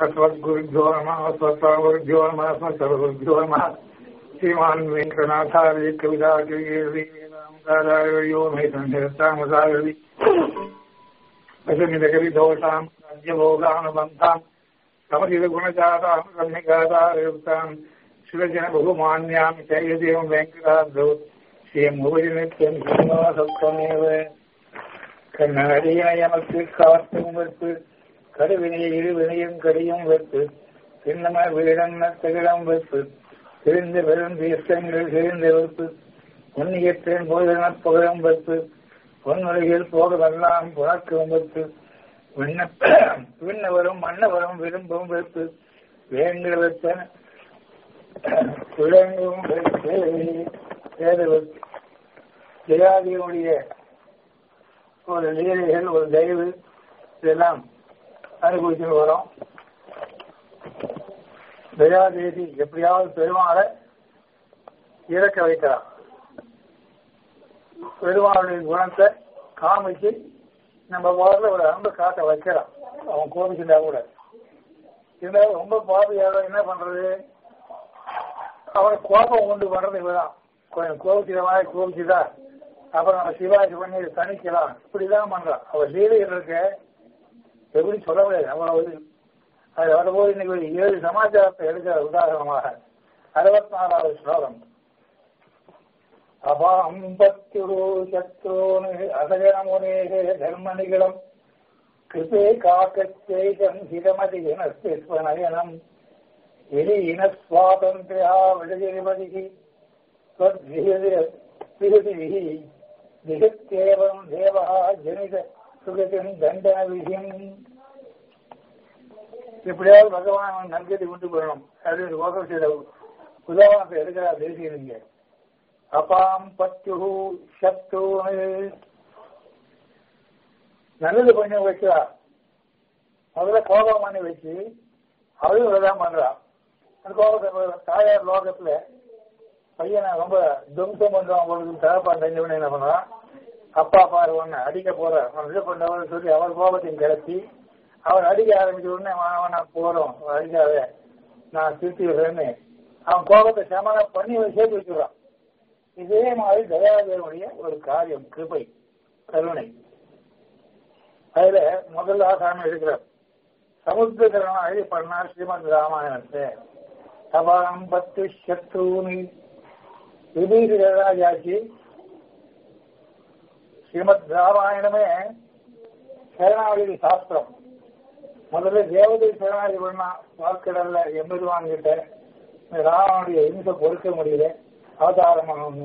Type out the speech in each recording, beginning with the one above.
अस्मद्गुरुभ्यो नमः स्वस्वगुरुभ्यो नमः स्वस्वगुरुभ्यो नमः श्रीमान् वेङ्कटनाथार्य कविताचार्यो मे सन्धिरतामसारवि दशमिदकविदोषाम् राज्यभोगानुबन्धाम् समचिदगुणजाताम् कन्यगातारयुक्ताम् शिवजन बहुमान्याम् चैयदेवम् वेङ्कटाब्धौ श्रीमुपजनित्यम् श्रीनिवासत्वमेव கண்ணடியமக்கு காத்தும் வெப்பு கருவினை இருவினையும் கடியும் வெப்பு சின்னம வீடன்ன தகிடம் வெப்பு திரிந்த பெரும் தீர்த்தங்கள் சிரிந்த வெப்பு உன்னியத்தின் போதன புகழும் வெப்பு பொன்னுலகில் போகவெல்லாம் புறக்கும் வெப்பு விண்ணவரும் மன்னவரும் விரும்பும் வெப்பு வேங்கிற வெப்ப விளங்கும் வெப்பு வேறு வெப்பு ஜெயாதியுடைய ஒரு லீலைகள் ஒரு தயவு இதெல்லாம் அனுபவிச்சுட்டு வரோம் தயாதேவி எப்படியாவது பெருமாளை இறக்க வைக்கிறார் பெருமாளுடைய குணத்தை காமிச்சு நம்ம முதல்ல ஒரு அன்பு காட்ட வைக்கிறான் அவன் கோபிச்சுட்டா கூட இருந்தாலும் ரொம்ப பாபியாக என்ன பண்றது அவனை கோபம் கொண்டு வர்றது இவதான் கொஞ்சம் கோபிக்கிற மாதிரி கோபிச்சுதா அப்புறம் நம்ம சிவாஜி பண்ணி தணிக்கலாம் இப்படிதான் பண்றான் அவர் லீலைகள் இருக்க எப்படி சொல்ல முடியாது அவ்வளவு அது வரும்போது இன்னைக்கு ஒரு ஏழு சமாச்சாரத்தை எடுக்கிற உதாரணமாக அறுபத்தி நாலாவது ஸ்லோகம் அபாம்பத்யுரு சத்ரோனு அசகரமுனேகே தர்மனிகளம் கிருபே காக்கச்சேகம் ஹிதமதி இனஸ்வனயனம் எலி இனஸ்வாதந்திரியா விடுதிபதிகி விருதிः ஜெகத்தேவம் தேவா ஜனித சுகத்தின் தண்டன விதியும் எப்படியாவது பகவான் நல்கதி கொண்டு போயிடணும் அப்படின்னு கோபம் செய்த உதாரணத்தை எடுக்கிறா பேசியிருந்தீங்க அபாம் பத்து சத்து நல்லது பண்ணி வைக்கிறா முதல்ல கோபம் பண்ணி வச்சு அவரும் தான் பண்றா அந்த கோபத்தை தாயார் லோகத்துல பையனை ரொம்ப தும்சம் பண்றான் உங்களுக்கு தகப்பா தெரிஞ்சவனே என்ன பண்றான் அப்பா பாரு ஒண்ணு அடிக்க போற இது பண்ணவர் சொல்லி அவர் கோபத்தையும் கிளப்பி அவர் அடிக்க ஆரம்பிச்ச உடனே நான் போறோம் அடிக்காத நான் திருத்தி விடுறேன்னு அவன் கோபத்தை சமாளம் பண்ணி சேர்த்து வச்சுடுறான் இதே மாதிரி தயாதேவனுடைய ஒரு காரியம் கிருபை கருணை அதுல முதல்ல ஆசாமி இருக்கிறார் சமுத்திரகரணம் எழுதி பண்ணார் ஸ்ரீமத் ராமாயணத்தை சபாம் பத்து சத்ருனி விபீஷராஜாச்சு ஸ்ரீமத் ராமாயணமே சரணாகதி சாஸ்திரம் முதல்ல தேவதை சரணாகதி பண்ணா வாக்கடல்ல எம்பெருவான் கிட்ட ராவனுடைய இன்சை பொறுக்க முடியல அவதாரமானவங்க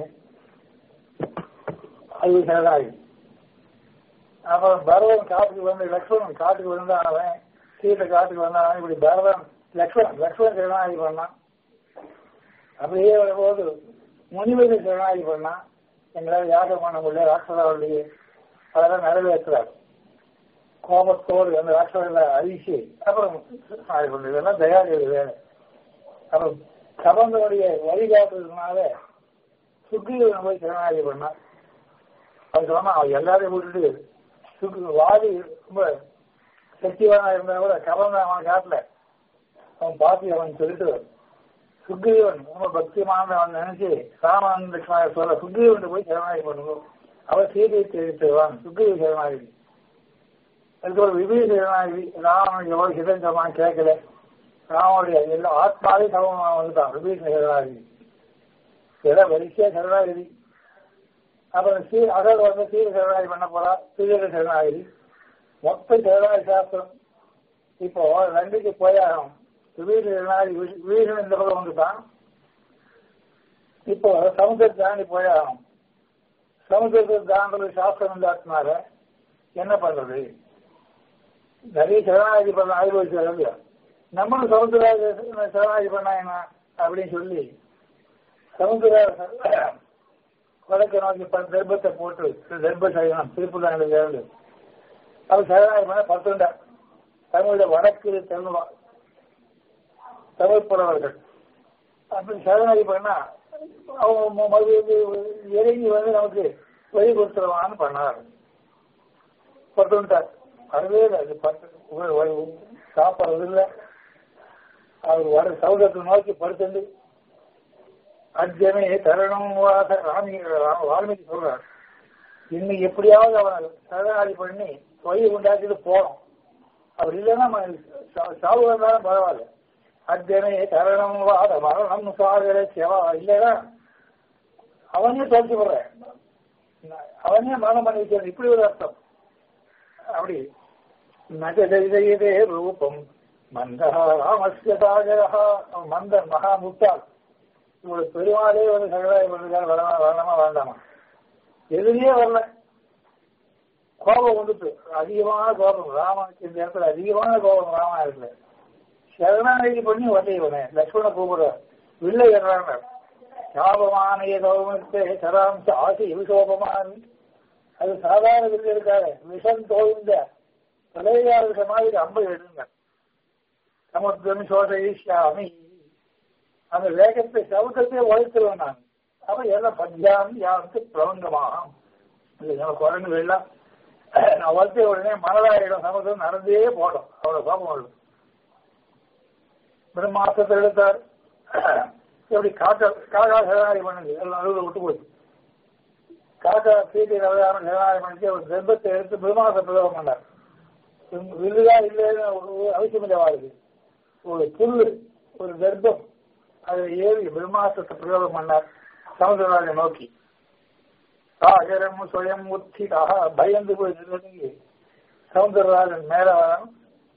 அது சரணாகதி அப்புறம் பரதன் காட்டுக்கு வந்து லக்ஷ்மணன் காட்டுக்கு வந்தான் அவன் சீட்டை காட்டுக்கு வந்தான் இப்படி பரதன் லக்ஷ்மணன் லக்ஷ்மணன் சரணாகதி பண்ணான் அப்படியே வரும்போது முனிவர்கள் சரணாகி பண்ணா எங்களால் யாகம் பண்ண முடியல ராட்சதாவுடைய அதெல்லாம் நிறைவேற்றுறாரு கோபத்தோடு அந்த ராட்சதங்களை அழிச்சு அப்புறம் இதெல்லாம் தயாரிகள் வேலை அப்புறம் கபந்தனுடைய வழிகாட்டுறதுனால சுக்ரீவன் போய் சரணாகி பண்ணா அது சொன்னா அவன் எல்லாரையும் விட்டுட்டு சுக்கு வாதி ரொம்ப சக்திவானா இருந்தா கூட கபந்த அவன் காட்டல அவன் பாத்தி அவன் சொல்லிட்டு சுக்ரீவன் ரொம்ப பக்திமானவன் நினைச்சு ராமானந்த லட்சுமண சொல்ல சுக்ரீவன் போய் சரணாகி பண்ணுவோம் அவர் சீதையை தெரிவித்துவான் சுக்ரீவ சரணாகி அதுக்கு ஒரு விபீ சரணாகி ராமன் எவ்வளவு சிதஞ்சமான் கேட்கல ராமனுடைய எல்லா ஆத்மாவே சமமா வந்துட்டான் விபீஷ சரணாகி இதெல்லாம் வரிசையா சரணாகி அப்புறம் சீ அகல் வந்து சீர சரணாகி பண்ண போறா சீர சரணாகி மொத்த சரணாகி சாஸ்திரம் இப்போ ரெண்டுக்கு போயாகும் வீடு இந்த பக்கம் வந்துட்டான் இப்போ சமுத்திரத்தை தாண்டி போயாகும் சமுத்திரத்தை தாண்டது சாஸ்திரம் இல்லாட்டினால என்ன பண்றது நிறைய சரணாகி பண்ண ஆயுர்வேதிச்சாரு இல்லையா நம்மளும் சமுத்திர சரணாகி பண்ணா என்ன அப்படின்னு சொல்லி சமுத்திர வடக்கு நோக்கி தர்ப்பத்தை போட்டு தர்ப்ப சைவம் திருப்பூர் அவர் சரணாகி பண்ண பத்துண்டா தமிழ வடக்கு தமிழ் தமிழ் புலவர்கள் அப்படி சரணாகி பண்ணா அவங்க மறுபடியும் இறங்கி வந்து நமக்கு வழி கொடுத்துருவான்னு பண்ணார் பத்துட்டார் அதுவே இல்லை அது பத்து சாப்பிட்றது இல்லை அவர் வட சௌதத்தை நோக்கி படுத்துண்டு அர்ஜமே தருணம் வாச ராமி வால்மீகி சொல்றார் இன்னும் எப்படியாவது அவனை சரணாதி பண்ணி தொழில் உண்டாக்கிட்டு போறோம் அவர் இல்லைன்னா சாவு வந்தாலும் பரவாயில்ல அர்ஜனே தருணம் வாத மரணம் சாகர செவா இல்லைன்னா அவனே தொலைச்சு போடுறேன் அவனே மரணம் பண்ணி வச்சு இப்படி ஒரு அர்த்தம் அப்படி நகதே ரூபம் மந்தா ராமஸ்ய சாகரா மந்தன் மகா முட்டாள் இவ்வளவு பெருமாளே ஒரு சகலாயம் பண்ணிருக்காரு வரமா வரலாமா வேண்டாமா எதுலயே வரல கோபம் வந்துட்டு அதிகமான கோபம் ராமனுக்கு இந்த இடத்துல அதிகமான கோபம் ராமாயணத்துல சரணாகதி பண்ணி வரல இவனே லட்சுமண கூப்பிடுற வில்லை ஏறாங்க சாபமான கௌமத்தை சராம்ச ஆசி விசோபமான அது சாதாரண வில்லு இருக்காரு விஷம் தோய்ந்த தலையார விஷமாக அம்பு எடுங்க சமுத்திரம் சோதயிஷாமி அந்த வேகத்தை சவுக்கத்தை உழைத்துருவேன் நான் அப்ப எல்லாம் பத்தியாமி யாருக்கு பிரபங்கமாகும் இல்லை குரங்கு எல்லாம் நான் வளர்த்த உடனே மனதாயிடம் சமுதிரம் நடந்தே போட்டோம் அவ்வளவு கோபம் வருது பிரம்மாசத்தை எடுத்தார் எப்படி காக்கா காக்கா சரணாதி பண்ணுது எல்லாம் நடுவில் விட்டு போச்சு காக்கா சீட்டை நவதாரம் சரணாதி பண்ணிச்சு ஒரு கர்ப்பத்தை எடுத்து பிரம்மாச பிரயோகம் பண்ணார் வில்லுதா இல்லைன்னு அவசியம் இல்லை வாழ்க்கை ஒரு புல்லு ஒரு கர்ப்பம் அதை ஏறி பிரம்மாசத்தை பிரயோகம் பண்ணார் சமுதிரராஜை நோக்கி சாகரம் சுயம் உத்திதாக பயந்து போய் நிறுத்தி சமுதிரராஜன் மேல வரம்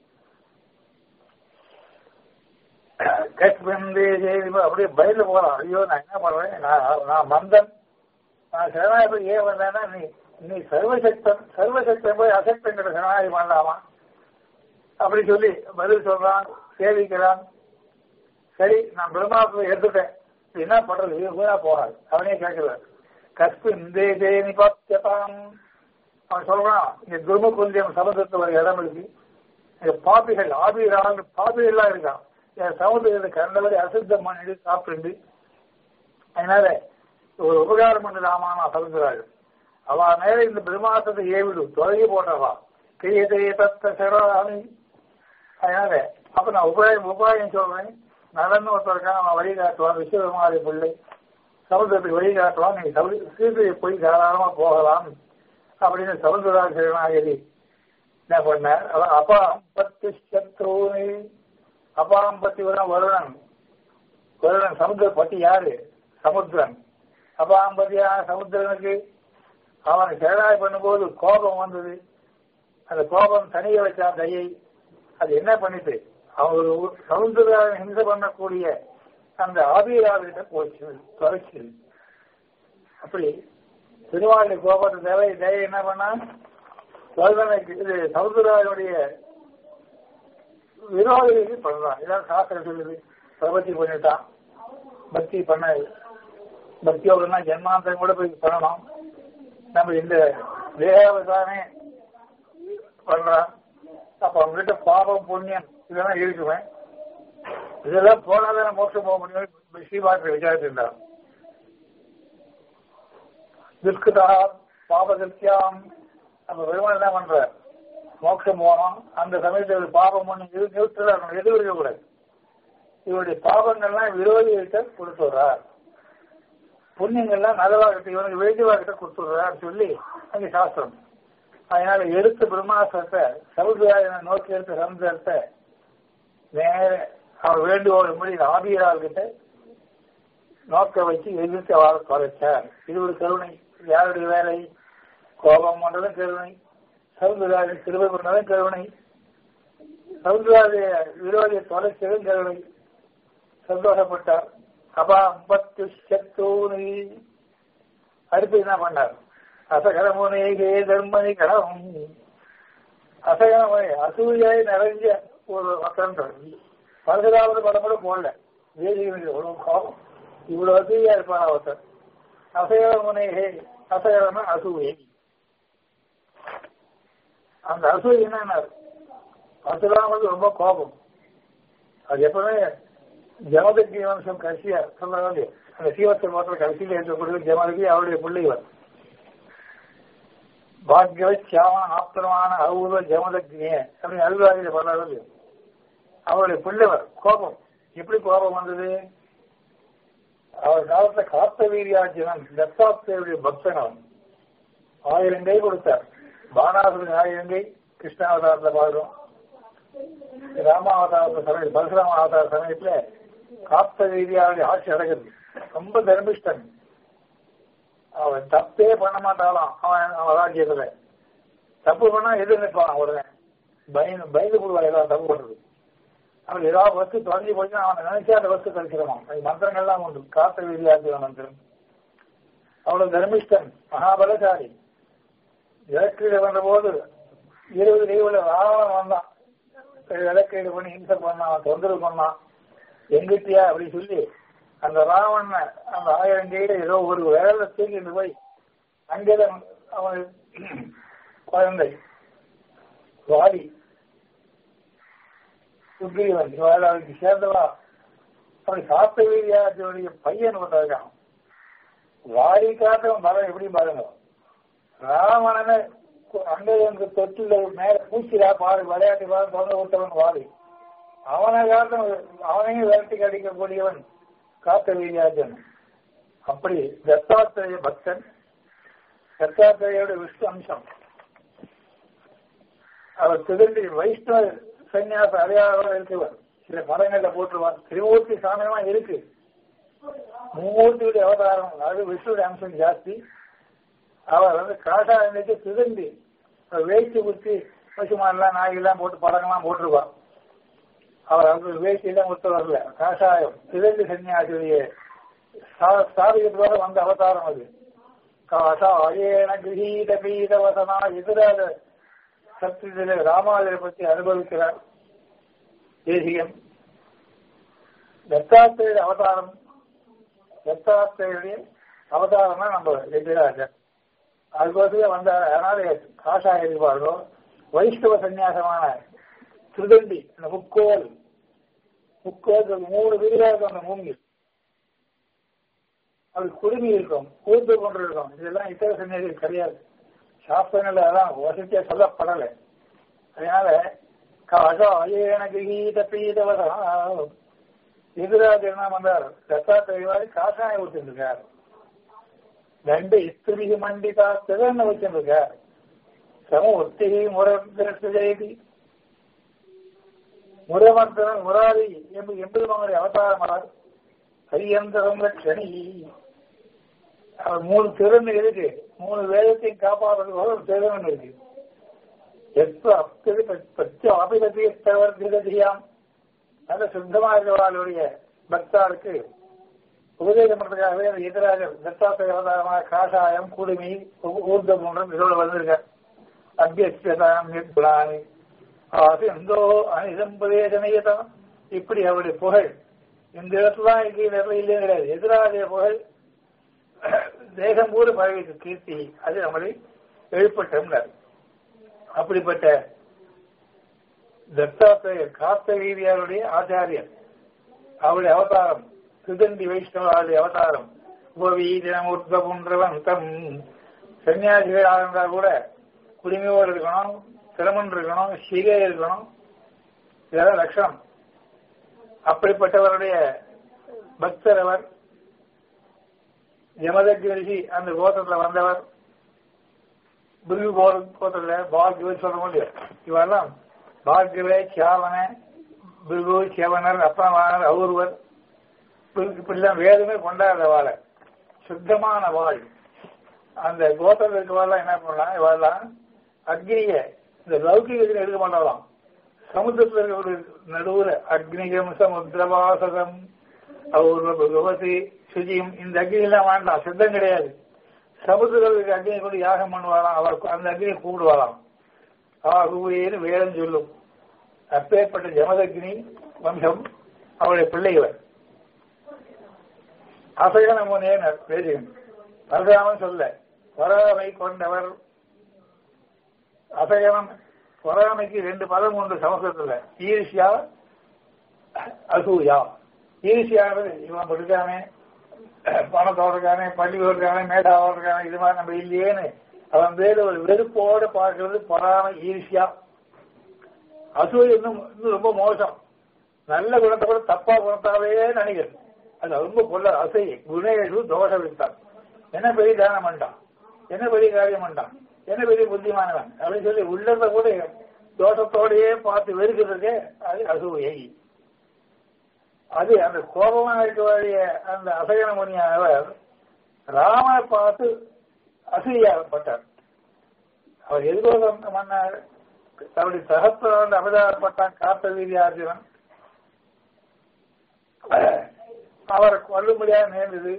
கஷ்மந்தே செய்தி அப்படியே பயந்து போறான் ஐயோ நான் என்ன பண்றேன் நான் நான் மந்தன் நான் சரணாதி போய் ஏன் வந்தேன்னா நீ நீ சர்வசக்தன் சர்வசக்தன் போய் அசக்தங்கிற சரணாதி பண்ணலாமா அப்படி சொல்லி பதில் சொல்றான் சேவிக்கிறான் சரி நான் பிரம்மாவை எடுத்துட்டேன் என்ன பண்றது இது கூட போகாது அவனே கேட்கிறார் கஸ்பின் தே தே நிபாத்தியதாம் அவன் சொல்றான் இங்க துர்ம குந்தியம் சமுதிரத்துல ஒரு இடம் இருக்கு இங்க பாப்பிகள் ஆபிரால் பாப்பிகள்லாம் இருக்கான் என் சமுதிரத்தை கண்டவரை அசுத்தம் பண்ணிட்டு சாப்பிட்டு அதனால ஒரு உபகாரம் பண்ணலாமான சமுதிரார்கள் அவ மேல இந்த பிரம்மாசத்தை ஏவிடும் தொலைகி போட்டவா கிரியதே தத்த சிறாமி அதனால அப்ப நான் உபாயம் உபாயம் சொல்றேன் நடந்து ஒருத்தருக்கான அவன் வழிகாட்டுவான் விஸ்வகுமாரி பிள்ளை சமுதிரத்துக்கு வழிகாட்டுவான் நீ சீதையை போய் தாராளமா போகலாம் அப்படின்னு சமுதிரராஜ சரணாகதி என்ன பண்ணார் அவன் அபாம்பத்தி சத்ருனி அபாம்பத்தி வருணன் வருணன் சமுத்திரப்பட்டி யாரு சமுத்திரன் அபாம்பதியான சமுத்திரனுக்கு அவன் சேராய் பண்ணும்போது கோபம் வந்தது அந்த கோபம் தனிய வச்சான் தையை அது என்ன பண்ணிட்டு அவன் ஒரு சமுதிர ஹிம்சை பண்ணக்கூடிய அந்த ஆபிராவிட்ட போச்சு தொலைச்சு அப்படி திருவாளி கோபத்தை தேவை தயை என்ன பண்ணா சோதனைக்கு இது சமுதிராவுடைய விரோதிகளுக்கு பண்றான் இதான் சாஸ்திரம் சொல்லுது பிரபத்தி பண்ணிட்டான் பக்தி பண்ண பக்தியோடனா ஜென்மாந்தம் கூட போய் பண்ணணும் நம்ம இந்த தேகாவதானே பண்றான் அப்ப அவங்ககிட்ட பாவம் புண்ணியம் இதெல்லாம் இருக்குவேன் இதெல்லாம் போனாதான் மோசம் போக முடியும் ஸ்ரீபாட்டில் விசாரிச்சிருந்தான் துஷ்கிதா பாபகத்தியாம் நம்ம பெருமாள் என்ன பண்ற மோட்சம் போனோம் அந்த சமயத்தில் பாபம் ஒண்ணு இது நிறுத்தல எதுவும் இருக்கக்கூடாது இவருடைய பாவங்கள்லாம் விரோதிகிட்ட கொடுத்துடுறார் புண்ணியங்கள்லாம் நல்லவாகிட்ட இவனுக்கு வேண்டியவாகிட்ட கொடுத்துடுறார் சொல்லி அங்க சாஸ்திரம் அதனால எடுத்த பிரம்மாசத்தை சமுதாய நோக்கி எடுத்த சமுதாயத்தை நேர அவர் வேண்டுகோள் மொழி ஆபியரார்கிட்ட நோக்க வச்சு எதிர்த்து வாழ தொலைச்சார் இது ஒரு கருணை யாருடைய வேலை கோபம் பண்றதும் கருணை சவுந்தராஜன் திருவை பண்ணதும் கருணை சவுந்தராஜ விரோதியை தொலைச்சதும் கருணை சந்தோஷப்பட்டார் அப்பா ஐம்பத்து சத்தூனி அடுத்து என்ன பண்ணார் அசகரமுனேகே தர்மனி கடவும் அசகரமுனை அசூயாய் நிறைஞ்ச ஒரு மக்கள் பரசுராவது படம் கூட போடல வேதிகளுக்கு எவ்வளவு கோபம் இவ்வளவு அசூயா இருப்பான் ஒருத்தர் அசகரமுனேகே அசகரம அசூயை அந்த அசூய் என்ன பரசுராமது ரொம்ப கோபம் அது எப்பவுமே ஜமதகி வம்சம் கடைசியா சொல்ல வேண்டிய அந்த சீவத்தை மாத்திரம் கடைசியில் இருக்கக்கூடிய ஜமதகி அவருடைய பிள்ளைவர் பாக்யவச்சியாம ஆப்தமான அவுத ஜமதக்னிய அப்படின்னு அல்வாதியில பண்ண அவருடைய பிள்ளைவர் கோபம் எப்படி கோபம் வந்தது அவர் காலத்துல காத்த வீரியாஜனன் தத்தாத்திரேயுடைய பக்தன் அவன் ஆயிரம் கை கொடுத்தார் பானாசுரன் ஆயிரம் கை கிருஷ்ணாவதாரத்துல பாக்குறோம் ராமாவதாரத்துல சமயம் பரசுராம அவதார சமயத்துல காத்த வீரியாவுடைய ஆட்சி நடக்குது ரொம்ப தர்மிஷ்டன் அவன் தப்பே பண்ண மாட்டாளாம் அவன் அவன் ராஜ்யத்துல தப்பு பண்ணா எது நிற்பான் உடனே பயந்து பயந்து போடுவான் ஏதாவது தப்பு பண்றது அவன் ஏதாவது வஸ்து தொலைஞ்சு போச்சுன்னா அவனை நினைச்சா அந்த வஸ்து கிடைச்சிருவான் அது மந்திரங்கள்லாம் உண்டு காத்த வீதியாக்குற மந்திரம் அவ்வளவு தர்மிஷ்டன் மகாபலசாலி இலக்கீடு பண்ற போது இருபது கைவுல ராவணன் வந்தான் இலக்கீடு பண்ணி ஹிம்சை பண்ணான் தொந்தரவு பண்ணான் எங்கிட்டியா அப்படி சொல்லி அந்த ராவணனை அந்த ஆயிரம் கையில ஏதோ ஒரு வேலை தூக்கிட்டு போய் அங்கேதான் அவன் குழந்தை வாடி சுக்ரீவன் இவாள் அவருக்கு சேர்ந்தவா அப்படி காத்த வீதியாச்சுடைய பையன் ஒருத்தருக்கான் வாரி காத்தவன் பலம் எப்படி பாருங்க ராவணனை அங்கே வந்து தொட்டில மேல பூச்சிடா பாரு விளையாட்டு பாரு தொலை விட்டவன் வாடி அவனை காட்டும் அவனையும் விரட்டி அடிக்கக்கூடியவன் காத்த வீதியாஜன் அப்படி தத்தாத்திரேய பக்தன் தத்தாத்திரேயோட விஷ்ணு அம்சம் அவர் திருண்டி வைஷ்ணவ சன்னியாச அடையாளம் இருக்கவர் சில மதங்கள்ல போட்டுருவார் திருமூர்த்தி சாமியமா இருக்கு மும்மூர்த்தியுடைய அவதாரம் அது விஷ்ணுடைய அம்சம் ஜாஸ்தி அவர் வந்து காஷாயனுக்கு திருந்தி வேஷ்டி குத்தி பசுமாரெல்லாம் நாயெல்லாம் போட்டு படங்கள்லாம் போட்டிருப்பார் அவர் அவருக்கு வேஷ்டியெல்லாம் கொடுத்து வரல காஷாயம் திருந்தி சன்னியாசியுடைய ஸ்தாபிக்கிறதோட வந்த அவதாரம் அது காஷாயேன கிரகீத பீத வசனா எதிராக சத்தியத்திலே ராமாவதியை பற்றி அனுபவிக்கிறார் தேசியம் தத்தாத்திரேய அவதாரம் தத்தாத்திரேயுடைய அவதாரம் தான் நம்ம எதிராஜர் அதுக்கோசமே வந்தார் அதனால காஷாய இருப்பார்களோ வைஷ்ணவ சன்னியாசமான திருதண்டி அந்த முக்கோல் முக்கோல் மூணு வீரா இருக்கும் அந்த மூங்கி அது குடுமி இருக்கும் கூத்து கொண்டு இருக்கும் இதெல்லாம் இத்தர சன்னியாசிகள் கிடையாது சாஸ்திரங்கள் அதான் வசதியா சொல்லப்படலை அதனால காஷாயேன கிரகீத பீதவதம் எதிராக என்ன பண்றார் தத்தாத்திரைவாரி காஷாயம் வச்சிருக்கார் ரெண்டு இஸ்திரிகி மண்டிதா திறன்னு வச்சிருக்கார் சமூர்த்தி முரத்து ஜெயதி முரமர்த்தன முராரி என்று எம்பெருமானுடைய அவதாரமார் ஹரியந்த சம்ரட்சணி அவர் மூணு திறன் இருக்கு மூணு வேதத்தையும் காப்பாற்றுறது ஒரு திறன் இருக்கு எப்ப அப்படி பச்ச அபிகதியத்தவர் திருகதியாம் நல்ல சுத்தமா இருக்கிறவர்களுடைய பக்தாருக்கு உபதேசம் பண்றதுக்காகவே அந்த எதிராக தத்தாத்திரை அவதாரமாக காஷாயம் குடுமி ஊர்த போன்றும் இதோட வந்திருக்கார் அத்தியட்சதாம் நிர்குலானி ஆசிந்தோ அனிசம்பதேசனையதான் இப்படி அவருடைய புகழ் இந்த இடத்துல தான் இருக்கு இந்த இடத்துல இல்லையே கிடையாது எதிராக புகழ் தேகம் கூட பழகிட்டு கீர்த்தி அது நம்மளை எழுப்பட்டோம்னார் அப்படிப்பட்ட தத்தாத்திரேயர் காத்த வீதியாருடைய ஆச்சாரியர் அவருடைய அவதாரம் திருதண்டி வைஷ்ணவாருடைய அவதாரம் உபவீதினமுர்த்த போன்றவன் தம் சன்னியாசிகள் இருந்தால் கூட குடிமையோடு இருக்கணும் திறமன் இருக்கணும் சிகை இருக்கணும் இதெல்லாம் லட்சணம் அப்படிப்பட்டவருடைய பக்தர் அவர் யமதக்னி ரிஷி அந்த கோத்திரத்துல வந்தவர் பிருகு கோர கோத்திரத்துல பாக்யவே சொல்ல முடியும் இவெல்லாம் பாக்யவே சியாவன பிருகு சியவனர் அப்பனவானர் அவுர்வர் இப்படிலாம் வேதமே கொண்டாடுற வாழை சுத்தமான வாழ் அந்த கோத்திரத்தில் இருக்கவாள்லாம் என்ன பண்ணலாம் இவெல்லாம் அக்னிய இந்த லௌகிகத்தில் எடுக்க மாட்டாலாம் சமுத்திரத்தில் இருக்க ஒரு நடுவுல அக்னிகம் சமுத்திரவாசகம் அவுர்வ பகவதி சுஜியும் இந்த அக்னி எல்லாம் வேண்டாம் சித்தம் கிடையாது சமுத்திரத்துக்கு அக்னி கொண்டு யாகம் பண்ணுவாராம் அவர் அந்த அக்னியை கூப்பிடுவாராம் ஆகுவேன்னு வேதம் சொல்லும் அப்பேற்பட்ட ஜமதக்னி வம்சம் அவருடைய பிள்ளைகள் அசகன முனேனர் பேசுகிறேன் பரதாமன் சொல்ல பொறாமை கொண்டவர் அசகனம் பொறாமைக்கு ரெண்டு பதம் உண்டு சமஸ்கிருதத்துல ஈர்ஷியா அசூயா ஈர்ஷியானது இவன் இருக்கானே பணத்தோடு இருக்கானே பள்ளியோடு இருக்கானே மேடாவோடு இருக்கானே இது மாதிரி நம்ம இல்லையேன்னு அவன் பேரு ஒரு வெறுப்போடு பார்க்கறது பொறாமை ஈர்ஷியா அசூய் இன்னும் இன்னும் ரொம்ப மோசம் நல்ல குணத்தை கூட தப்பா குணத்தாவே நினைக்கிறது அது ரொம்ப கொள்ள அசை குணேஷு தோஷ விட்டான் என்ன பெரிய தானம் பண்ணிட்டான் என்ன பெரிய காரியம் பண்ணிட்டான் என்ன பெரிய புத்திமானவன் அப்படின்னு சொல்லி உள்ளத கூட தோஷத்தோடையே பார்த்து வெறுக்கிறதுக்கே அது அசூயை அது அந்த கோபமா இருக்கக்கூடிய அந்த அசகன முனியானவர் ராமனை பார்த்து அசூயாப்பட்டார் அவர் எதிர்கோபம் பண்ணார் தன்னுடைய சகத்தோடு அவதாரப்பட்டான் காத்த வீரியார்ஜுனன் அவரை கொல்லும்படியாக நேர்ந்தது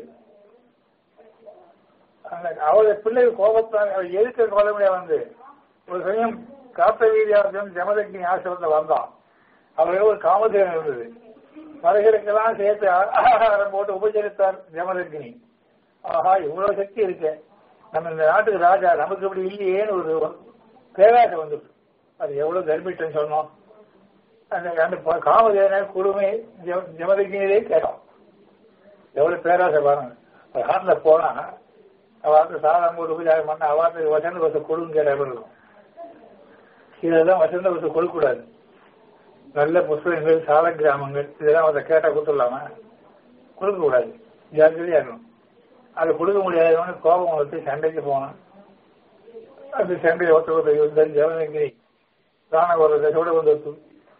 அவருடைய பிள்ளை கோபத்தால் அவர் எதுக்க கொல்ல முடியாது வந்து ஒரு சமயம் காத்த வீரியார்ஜுனன் ஜமதக்னி ஆசிரமத்தில் வந்தான் அவருக்கு ஒரு காமதேவன் இருந்தது மலைகளுக்கெல்லாம் சேர்த்து ஆகாரம் போட்டு உபச்சரித்தார் ஜமதக்னி ஆஹா இவ்வளவு சக்தி இருக்கு நம்ம இந்த நாட்டுக்கு ராஜா நமக்கு இப்படி இல்லையேன்னு ஒரு பேராசை வந்துட்டு அது எவ்வளவு கர்ப்பிட்டேன்னு சொன்னோம் அந்த அந்த காமதேவன குடுமை ஜமதக்னியிலே கேட்டோம் எவ்வளவு பேராசை பாருங்க ஒரு ஹாட்ல போனா அவாத்து சாதம் போட்டு உபச்சாரம் பண்ண அவாத்து வசந்த பசு கொடுங்க கேட்ட இருக்கும் இதெல்லாம் வசந்த பசு கொடுக்கூடாது நல்ல புஸ்தகங்கள் சால கிராமங்கள் இதெல்லாம் அதை கேட்டா கொடுத்துடலாமா கொடுக்க கூடாது ஜாக்கிரதையா இருக்கணும் அதை கொடுக்க முடியாதவனு கோபம் வந்து சண்டைக்கு போனான் அந்த சண்டையை ஒருத்தர் ஒருத்தர் இருந்தார் ஜவனகிரி ராண ஒரு தசோட வந்து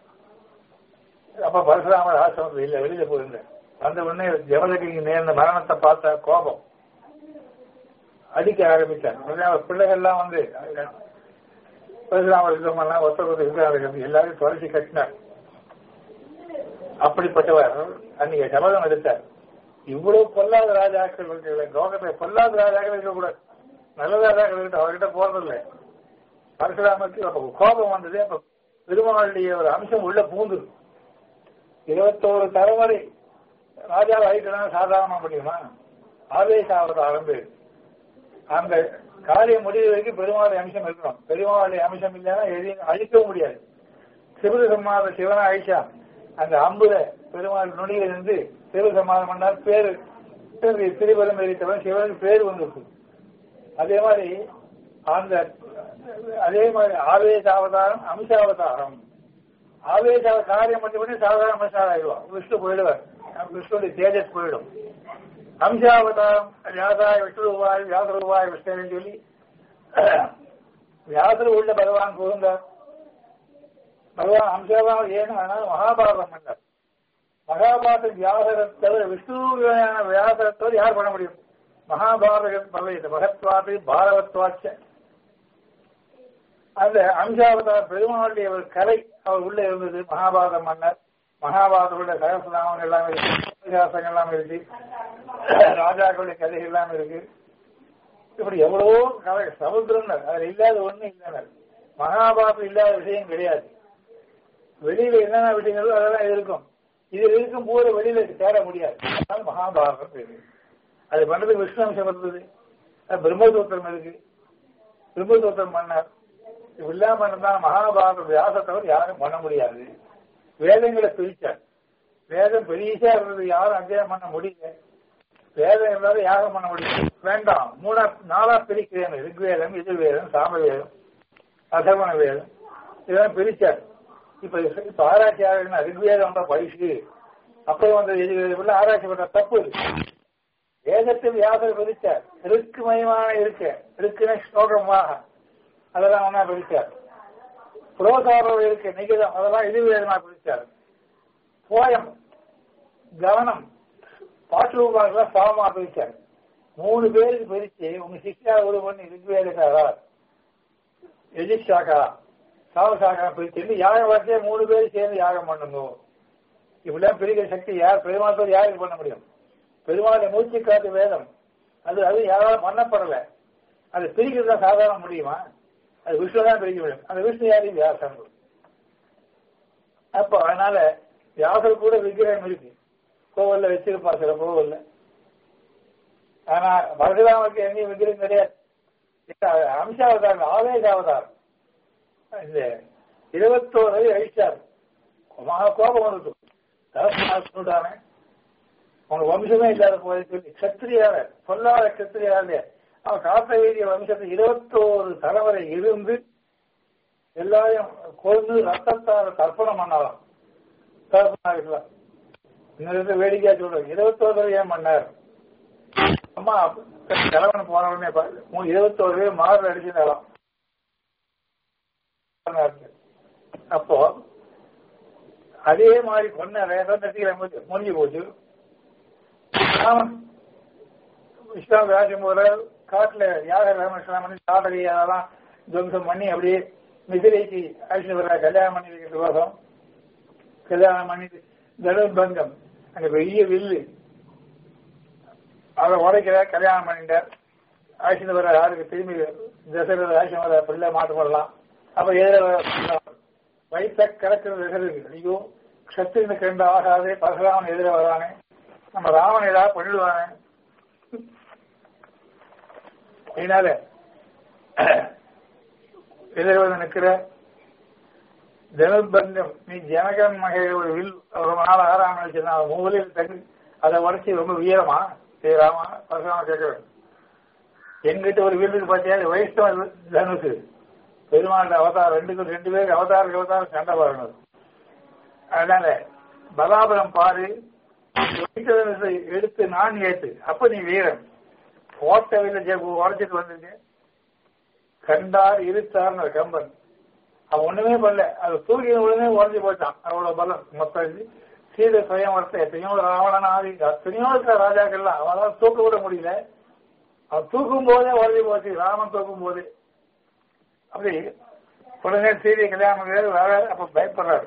அப்ப பரசுராமர் ஆசிரமத்தில் இல்ல வெளியில போயிருந்தேன் வந்த உடனே ஜவனகிரிக்கு நேர்ந்த மரணத்தை பார்த்த கோபம் அடிக்க ஆரம்பிச்சார் உடனே அவர் பிள்ளைகள்லாம் வந்து பரசுராமர் இருக்கவங்கலாம் ஒருத்தர் ஒருத்தர் இருக்கிறார்கள் எல்லாரும் தொலைச்சி கட்டினார் அப்படிப்பட்டவர் அன்னைக்கு சபதம் எடுத்தார் இவ்வளவு பொல்லாத ராஜாக்கள் இருக்கிற லோகத்தை பொல்லாத ராஜாக்கள் இருக்கக்கூடாது நல்ல ராஜாக்கள் இருக்க அவர்கிட்ட போறதில்லை பரசுராமருக்கு அப்ப கோபம் வந்தது அப்ப பெருமாளுடைய ஒரு அம்சம் உள்ள பூந்து இருபத்தோரு தலைமுறை ராஜா ஆயிட்டா சாதாரணமா முடியுமா ஆவேச அவதாரம் பேர் அந்த காரியம் முடிவு வரைக்கும் பெருமாளுடைய அம்சம் இருக்கணும் பெருமாளுடைய அம்சம் இல்லைன்னா எதையும் அழிக்கவும் முடியாது சிவரு சம்மாத சிவனா ஆயிஷா அந்த அம்புல பெருமாள் நுனியில இருந்து சிவ சமாதம் பண்ணார் பேரு திருபலம் எரித்தவன் சிவனுக்கு பேர் வந்துருக்கு அதே மாதிரி அந்த அதே மாதிரி ஆவேச அவதாரம் அம்சாவதாரம் ஆவேச காரியம் பண்ணி பண்ணி சாதாரண மனுஷால் ஆயிடுவான் விஷ்ணு போயிடுவார் விஷ்ணுடைய தேஜஸ் போயிடும் அம்சாவதாரம் வியாசாய விஷ்ணு ரூபாய் வியாச ரூபாய் விஷ்ணுன்னு சொல்லி வியாசர் உள்ள பகவான் புகுந்தார் பகவான் அம்சாவதாரம் ஏன்னு ஆனால் மகாபாரதம் பண்ணார் மகாபாரத வியாசரை தவிர விஷ்ணுவான வியாசரை தவிர யார் பண்ண முடியும் மகாபாரத பவேத மகத்வாத்து பாரவத்வாச்ச அந்த அம்சாவதார பெருமாளுடைய ஒரு கலை அவர் உள்ள இருந்தது மகாபாரத மன்னர் மகாபாரதோட சகசநாமம் எல்லாம் இருக்கு இதிகாசங்கள் எல்லாம் இருக்கு ராஜாக்களுடைய கதைகள் எல்லாம் இருக்கு இப்படி எவ்வளவோ கலை சமுத்திரம் அதுல இல்லாத ஒண்ணு இல்லைனர் மகாபாரதம் இல்லாத விஷயம் கிடையாது வெளியில என்னென்ன விஷயங்களோ அதெல்லாம் இருக்கும் இதில் இருக்கும் போது வெளியில தேட முடியாது அதனால மகாபாரதம் இருக்கு அது பண்றதுக்கு விஷ்ணு அம்சம் இருந்தது பிரம்மசூத்திரம் இருக்கு பிரம்மசூத்திரம் பண்ணார் இப்படிலாம் பண்ணா மகாபாரத வியாசத்தவர் யாரும் பண்ண முடியாது வேதங்களை பிரிச்சார் வேதம் பெரியசா இருந்தது யாரும் அத்தியாயம் பண்ண முடியல வேதம் இருந்தாலும் யாரும் பண்ண முடியல வேண்டாம் மூணா நாலா பிரிக்கிறேன் ரிக்வேதம் எதிர்வேதம் சாமவேதம் அதர்வண வேதம் இதெல்லாம் பிரிச்சார் இப்ப இப்ப ஆராய்ச்சியாளர்கள் ரிக்வேதம் வந்தா பரிசு அப்புறம் வந்த எதிர்வேதம் ஆராய்ச்சி பண்ற தப்பு வேதத்தில் வியாசர் பிரிச்சார் ரிக்குமயமான இருக்க ரிக்குன ஸ்லோகமாக அதெல்லாம் ஒன்னா பிரிச்சார் புரோசாரம் இருக்கு நிகிதம் அதெல்லாம் இது விதமா பிரிச்சார் போயம் கவனம் பாட்டு ரூபாய்க்கு சமமா பிரிச்சார் மூணு பேருக்கு பிரிச்சு உங்க சிஷ்யா ஒரு பண்ணி ரிக்வேதக்காரா எஜிஷாக்கா சாவசாக்கா பிரிச்சு யாகம் வரைச்சே மூணு பேர் சேர்ந்து யாகம் பண்ணுங்க இப்படிலாம் பிரிக்கிற சக்தி யார் பெருமாள் யாருக்கு பண்ண முடியும் பெருமாளை மூச்சு காத்து வேதம் அது அது யாராலும் பண்ணப்படல அது பிரிக்கிறதா சாதாரண முடியுமா அது விஷ்ணு தான் பிரிக்க முடியும் அந்த விஷ்ணு யாரையும் வியாசன் அப்போ அதனால வியாசர் கூட விக்கிரகம் இருக்கு கோவில்ல வச்சிருப்பா சில கோவில்ல ஆனா பரசுராமருக்கு எங்கேயும் விக்கிரகம் கிடையாது அம்சாவதாரம் ஆவேச அவதாரம் இந்த இருபத்தோரு அழிச்சார் மகா கோபம் வந்துட்டு சொல்றானே உங்க வம்சமே இல்லாத போய் சொல்லி கத்திரியார சொல்லாத கத்திரியார அவன் காத்த வேண்டிய வம்சத்தில் இருபத்தோரு தலைவரை இருந்து எல்லாரையும் கொண்டு ரத்தத்தால் தர்ப்பணம் பண்ணலாம் தகப்பனா இருக்கலாம் இன்னொரு வேடிக்கையா சொல்றேன் இருபத்தோரு தடவை ஏன் பண்ணார் அம்மா கிழவன் போன உடனே பாரு, இருபத்தோரு பேர் மாறு அடிச்சிருந்தாலும் அப்போ அதே மாதிரி கொன்ன வேதம் நெத்தியில முடிஞ்சு- முடிஞ்சு போச்சு ராமன் இஸ்லாம் ராஜ்யம் போல காட்டுல யாக ராமகிருஷ்ணன் பண்ணி சாதகை அதெல்லாம் துவம்சம் பண்ணி அப்படியே மிதிரைக்கு அழிச்சு வர கல்யாணம் பண்ணி வைக்கிறதுக்கோசம் கல்யாணம் பண்ணி தனுபங்கம் அங்க பெரிய வில்லு அதை உடைக்கிற கல்யாணம் பண்ணிட்டார் ஆட்சியில் வர யாருக்கு திரும்பி தசரத ஆட்சி வர பிள்ளை மாற்றம் பண்ணலாம் அப்ப எதிர வயிற்ற கிடக்கிறது தசரது ஐயோ சத்திரனுக்கு ரெண்டு ஆகாதே பரசுராமன் எதிர வரானே நம்ம ராமன் ஏதாவது பண்ணிடுவானே அதனால எதிர வந்து நிக்கிற தனுபங்கம் நீ ஜனகன் மகை ஒரு வில் ரொம்ப நாள் ஆறாம வச்சிருந்தா மூலையில் தகு அதை உடச்சி ரொம்ப வீரமா சரி ராமா பரசுராம கேட்கிறேன் எங்கிட்ட ஒரு வீட்டுக்கு பார்த்தியா அது வைஷ்ணவ தனுசு பெருமாள் அவதாரம் ரெண்டுக்கும் ரெண்டு பேருக்கு அவதாரம் அவதாரம் சண்டை வரணும் அதனால பலாபலம் பாரு வைஷ்ணவ தனுசை எடுத்து நான் ஏத்து அப்ப நீ வீரன் ஓட்டவில்லை உடச்சிட்டு வந்திருக்க கண்டார் இருத்தார்னு கம்பன் அவன் ஒண்ணுமே பண்ணல அது தூக்கின உடனே உடஞ்சி போயிட்டான் அவ்வளவு பலம் மொத்தம் இது சீதை சுயம் வரத்த எத்தனையோ ராவணன் ஆதி எத்தனையோ இருக்கிற ராஜாக்கள்லாம் அவனால தூக்க விட முடியல அவன் தூக்கும் போதே உடஞ்சி போச்சு ராமன் தூக்கும் போது அப்படி உடனே சீதை கல்யாணம் பண்ணி வர அப்ப பயப்படுறாரு